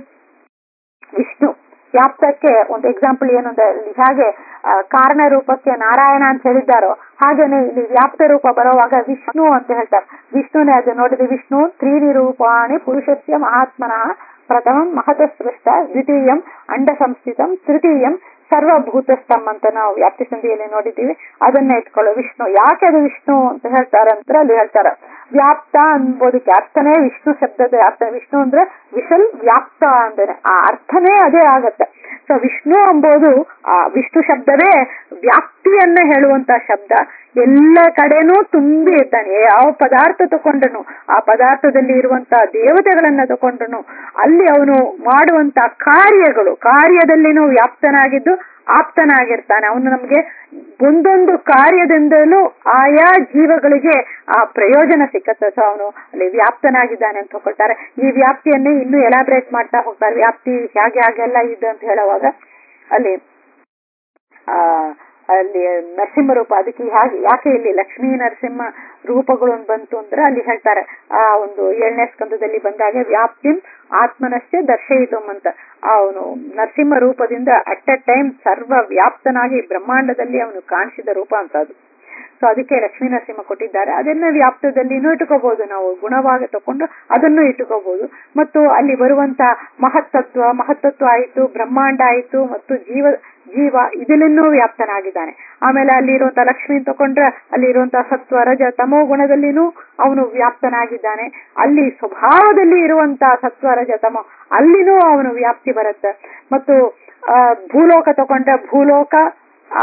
ವಿಷ್ಣು ವ್ಯಾಪ್ತಕ್ಕೆ ಒಂದು ಎಕ್ಸಾಂಪಲ್ ಏನು ಅಂದ್ರೆ ಇಲ್ಲಿ ಹಾಗೆ ಆ, ಕಾರಣ ರೂಪಕ್ಕೆ ನಾರಾಯಣ ಅಂತ ಹೇಳಿದ್ದಾರೋ ಹಾಗೇನೆ ಇಲ್ಲಿ ವ್ಯಾಪ್ತ ರೂಪ ಬರುವಾಗ ವಿಷ್ಣು ಅಂತ ಹೇಳ್ತಾರೆ ವಿಷ್ಣುನೇ ಅದು ನೋಡಿದ್ರೆ ವಿಷ್ಣು ತ್ರೀನಿ ರೂಪಾಣಿ ಪುರುಷಸ್ಯ ಮಹಾತ್ಮನಃ ಪ್ರಥಮಂ ಮಹತ ಸೃಷ್ಟ ದ್ವಿತೀಯಂ ಅಂಡ ಸಂಸ್ಥಿತಂ ತೃತೀಯಂ ಸರ್ವಭೂತಸ್ಥಂ ಅಂತ ನಾವು ವ್ಯಾಪ್ತಿ ಸಂಧಿಯಲ್ಲಿ ನೋಡಿದ್ದೀವಿ ಅದನ್ನ ಇಟ್ಕೊಳ್ಳೋ ವಿಷ್ಣು ಯಾಕೆ ಅದು ವಿಷ್ಣು ಅಂತ ಹೇಳ್ತಾರೆ ಅಂತ ಅಲ್ಲಿ ಹೇಳ್ತಾರೆ ವ್ಯಾಪ್ತ ಅನ್ಬೋದಕ್ಕೆ ಅರ್ಥನೇ ವಿಷ್ಣು ಶಬ್ದದ ಅರ್ಥ ವಿಷ್ಣು ಅಂದ್ರೆ ವಿಶಲ್ ವ್ಯಾಪ್ತ ಅಂದ್ರೆ ಆ ಅರ್ಥನೇ ಅದೇ ಆಗತ್ತೆ ಸೊ ವಿಷ್ಣು ಎಂಬುದು ಆ ವಿಷ್ಣು ಶಬ್ದವೇ ವ್ಯಾಪ್ತಿಯನ್ನ ಹೇಳುವಂತ ಶಬ್ದ ಎಲ್ಲ ಕಡೆನೂ ತುಂಬಿ ಇದ್ದಾನೆ ಯಾವ ಪದಾರ್ಥ ತಕೊಂಡನು ಆ ಪದಾರ್ಥದಲ್ಲಿ ಇರುವಂತ ದೇವತೆಗಳನ್ನ ತಕೊಂಡನು ಅಲ್ಲಿ ಅವನು ಮಾಡುವಂತ ಕಾರ್ಯಗಳು ಕಾರ್ಯದಲ್ಲಿನೂ ವ್ಯಾಪ್ತನಾಗಿದ್ದು ಆಪ್ತನಾಗಿರ್ತಾನೆ ಅವನು ನಮ್ಗೆ ಒಂದೊಂದು ಕಾರ್ಯದಿಂದಲೂ ಆಯಾ ಜೀವಗಳಿಗೆ ಆ ಪ್ರಯೋಜನ ಸಿಕ್ಕತ್ತೆ ಸೊ ಅವನು ಅಲ್ಲಿ ವ್ಯಾಪ್ತನಾಗಿದ್ದಾನೆ ಅಂತ ತಗೊಳ್ತಾರೆ ಈ ವ್ಯಾಪ್ತಿಯನ್ನೇ ಇನ್ನೂ ಎಲಾಬ್ರೇಟ್ ಮಾಡ್ತಾ ಹೋಗ್ತಾರೆ ವ್ಯಾಪ್ತಿ ಹೇಗೆ ಹಾಗೆಲ್ಲ ಇದೆ ಅಂತ ಹೇಳುವಾಗ ಅಲ್ಲಿ ಆ ಅಲ್ಲಿ ನರಸಿಂಹ ರೂಪ ಅದಕ್ಕೆ ಹಾಗೆ ಯಾಕೆ ಇಲ್ಲಿ ಲಕ್ಷ್ಮೀ ನರಸಿಂಹ ರೂಪಗಳು ಅಂತ ಬಂತು ಅಂದ್ರೆ ಅಲ್ಲಿ ಹೇಳ್ತಾರೆ ಆ ಒಂದು ಏಳನೇ ಸ್ಕಂದದಲ್ಲಿ ಬಂದಾಗ ವ್ಯಾಪ್ತಿಂ ಆತ್ಮನಷ್ಟೇ ದರ್ಶಯಿತಂ ಅಂತ ಅವನು ನರಸಿಂಹ ರೂಪದಿಂದ ಅಟ್ ಅ ಟೈಮ್ ಸರ್ವ ವ್ಯಾಪ್ತನಾಗಿ ಬ್ರಹ್ಮಾಂಡದಲ್ಲಿ ಅವನು ಕಾಣಿಸಿದ ರೂಪ ಅಂತ ಅದು ಸೊ ಅದಕ್ಕೆ ಲಕ್ಷ್ಮೀ ನರಸಿಂಹ ಕೊಟ್ಟಿದ್ದಾರೆ ಅದನ್ನ ವ್ಯಾಪ್ತದಲ್ಲಿನೂ ಇಟ್ಟುಕೋಬಹುದು ನಾವು ಗುಣವಾಗಿ ತಕೊಂಡು ಅದನ್ನು ಇಟ್ಟುಕೋಬಹುದು ಮತ್ತು ಅಲ್ಲಿ ಬರುವಂತ ಮಹತ್ತತ್ವ ಮಹತ್ತತ್ವ ಆಯಿತು ಬ್ರಹ್ಮಾಂಡ ಆಯಿತು ಮತ್ತು ಜೀವ ಜೀವ ಇದರಲ್ಲಿನೂ ವ್ಯಾಪ್ತನಾಗಿದ್ದಾನೆ ಆಮೇಲೆ ಅಲ್ಲಿರುವಂತಹ ಲಕ್ಷ್ಮಿ ತಕೊಂಡ್ರೆ ಅಲ್ಲಿರುವಂತಹ ಸತ್ವ ರಜ ತಮೋ ಗುಣದಲ್ಲಿನೂ ಅವನು ವ್ಯಾಪ್ತನಾಗಿದ್ದಾನೆ ಅಲ್ಲಿ ಸ್ವಭಾವದಲ್ಲಿ ಇರುವಂತಹ ಸತ್ವ ರಜ ತಮೋ ಅಲ್ಲಿನೂ ಅವನು ವ್ಯಾಪ್ತಿ ಬರುತ್ತೆ ಮತ್ತು ಆ ಭೂಲೋಕ ತಕೊಂಡ್ರೆ ಭೂಲೋಕ ಆ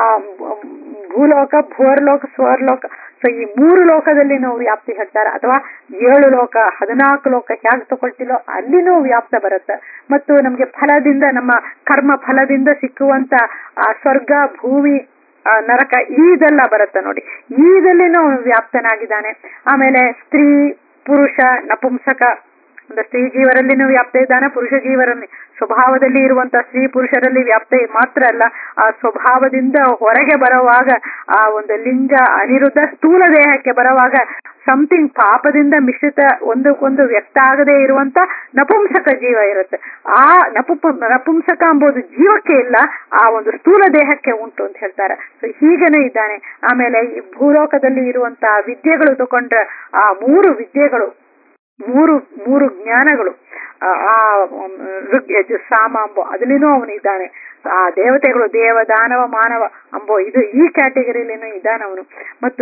ಭೂಲೋಕ ಭೂರ್ಲೋಕ ಸ್ವರ್ಲೋಕ ಸೊ ಈ ಮೂರು ಲೋಕದಲ್ಲಿ ನಾವು ವ್ಯಾಪ್ತಿ ಹೇಳ್ತಾರೆ ಅಥವಾ ಏಳು ಲೋಕ ಹದಿನಾಲ್ಕು ಲೋಕ ಹೇಗೆ ತಗೊಳ್ತಿಲೋ ಅಲ್ಲಿನೂ ವ್ಯಾಪ್ತ ಬರುತ್ತೆ ಮತ್ತು ನಮ್ಗೆ ಫಲದಿಂದ ನಮ್ಮ ಕರ್ಮ ಫಲದಿಂದ ಸಿಕ್ಕುವಂತ ಆ ಸ್ವರ್ಗ ಭೂಮಿ ಆ ನರಕ ಇದೆಲ್ಲ ಬರುತ್ತೆ ನೋಡಿ ಈದಲ್ಲಿನೂ ಅವನು ವ್ಯಾಪ್ತನಾಗಿದ್ದಾನೆ ಆಮೇಲೆ ಸ್ತ್ರೀ ಪುರುಷ ನಪುಂಸಕ ಅಂದ್ರೆ ಸ್ತ್ರೀ ಜೀವರಲ್ಲಿನೂ ವ್ಯಾಪ್ತ ಇದ್ದಾನೆ ಪುರುಷ ಜೀವರಲ್ಲಿ ಸ್ವಭಾವದಲ್ಲಿ ಇರುವಂತಹ ಸ್ತ್ರೀ ಪುರುಷರಲ್ಲಿ ವ್ಯಾಪ್ತ ಮಾತ್ರ ಅಲ್ಲ ಆ ಸ್ವಭಾವದಿಂದ ಹೊರಗೆ ಬರುವಾಗ ಆ ಒಂದು ಲಿಂಗ ಅನಿರುದ್ಧ ಸ್ಥೂಲ ದೇಹಕ್ಕೆ ಬರುವಾಗ ಸಮಥಿಂಗ್ ಪಾಪದಿಂದ ಮಿಶ್ರಿತ ಒಂದಕ್ಕೊಂದು ವ್ಯಕ್ತ ಆಗದೆ ಇರುವಂತ ನಪುಂಸಕ ಜೀವ ಇರುತ್ತೆ ಆ ನಪು ನಪುಂಸಕ ಎಂಬುದು ಜೀವಕ್ಕೆ ಇಲ್ಲ ಆ ಒಂದು ಸ್ಥೂಲ ದೇಹಕ್ಕೆ ಉಂಟು ಅಂತ ಹೇಳ್ತಾರೆ ಸೊ ಹೀಗನೇ ಇದ್ದಾನೆ ಆಮೇಲೆ ಈ ಭೂಲೋಕದಲ್ಲಿ ಇರುವಂತಹ ವಿದ್ಯೆಗಳು ತಕೊಂಡ್ರೆ ಆ ಮೂರು ವಿದ್ಯೆಗಳು ಮೂರು ಮೂರು ಜ್ಞಾನಗಳು ಆ ಋಗ್ ಯಜು ಸಾಮ ಅಂಬೋ ಅದಲ್ಲಿನೂ ಅವನಿದ್ದಾನೆ ಆ ದೇವತೆಗಳು ದೇವ ದಾನವ ಮಾನವ ಅಂಬೋ ಇದು ಈ ಕ್ಯಾಟಗರಿಲಿನೂ ಇದ್ದಾನೆ ಅವನು ಮತ್ತು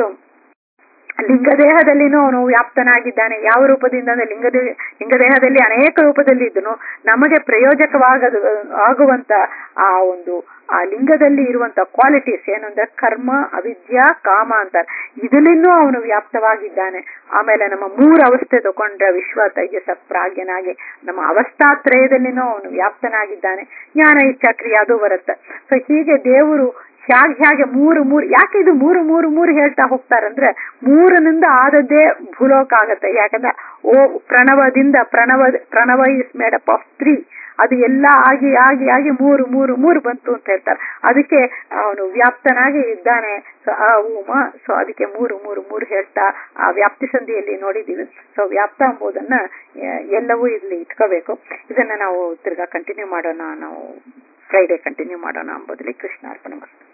ಲಿಂಗದೇಹದಲ್ಲಿನೂ ಅವನು ವ್ಯಾಪ್ತನಾಗಿದ್ದಾನೆ ಯಾವ ರೂಪದಿಂದ ಅಂದ್ರೆ ಲಿಂಗದೇ ಲಿಂಗದೇಹದಲ್ಲಿ ಅನೇಕ ರೂಪದಲ್ಲಿ ಇದ್ದನು ನಮಗೆ ಪ್ರಯೋಜಕವಾಗದು ಆಗುವಂತ ಆ ಒಂದು ಆ ಲಿಂಗದಲ್ಲಿ ಇರುವಂತ ಕ್ವಾಲಿಟೀಸ್ ಏನು ಅಂದ್ರೆ ಕರ್ಮ ಅವಿದ್ಯಾ ಕಾಮ ಅಂತಾರೆ ಇದರಲ್ಲಿನೂ ಅವನು ವ್ಯಾಪ್ತವಾಗಿದ್ದಾನೆ ಆಮೇಲೆ ನಮ್ಮ ಮೂರು ಅವಸ್ಥೆ ತಗೊಂಡ್ರೆ ವಿಶ್ವ ತೈಜಸ ಪ್ರಾಜ್ಞನಾಗಿ ನಮ್ಮ ಅವಸ್ಥಾತ್ರಯದಲ್ಲಿನೂ ಅವನು ವ್ಯಾಪ್ತನಾಗಿದ್ದಾನೆ ಜ್ಞಾನ ಇಚ್ಛಾಕ್ರಿಯೆ ಅದು ಬರುತ್ತೆ ಸೊ ಹೀಗೆ ದೇವರು ಹೇಗೆ ಹೇಗೆ ಮೂರು ಮೂರು ಯಾಕೆ ಇದು ಮೂರು ಮೂರು ಮೂರು ಹೇಳ್ತಾ ಹೋಗ್ತಾರಂದ್ರೆ ಮೂರನಿಂದ ಆದದ್ದೇ ಭೂಲೋಕ ಆಗತ್ತೆ ಯಾಕಂದ್ರೆ ಓ ಪ್ರಣವದಿಂದ ಪ್ರಣವ ಪ್ರಣವ is made up of three ಅದು ಎಲ್ಲ ಆಗಿ ಆಗಿ ಆಗಿ ಮೂರು ಮೂರು ಮೂರು ಬಂತು ಅಂತ ಹೇಳ್ತಾರೆ ಅದಕ್ಕೆ ಅವನು ವ್ಯಾಪ್ತನಾಗಿ ಇದ್ದಾನೆ ಸೊ ಆ ಉಮ ಸೊ ಅದಕ್ಕೆ ಮೂರು ಮೂರು ಮೂರು ಹೇಳ್ತಾ ಆ ವ್ಯಾಪ್ತಿ ಸಂಧಿಯಲ್ಲಿ ನೋಡಿದೀವಿ ಸೊ ವ್ಯಾಪ್ತ ಎಂಬುದನ್ನ ಎಲ್ಲವೂ ಇಲ್ಲಿ ಇಟ್ಕೋಬೇಕು ಇದನ್ನ ನಾವು ತಿರ್ಗಾ ಕಂಟಿನ್ಯೂ ಮಾಡೋಣ ನಾವು ಫ್ರೈಡೆ ಕಂಟಿನ್ಯೂ ಮಾಡೋಣ ಎಂಬುದರಲ್ಲಿ ಕೃಷ್ಣ ಅರ್ಪಣೆ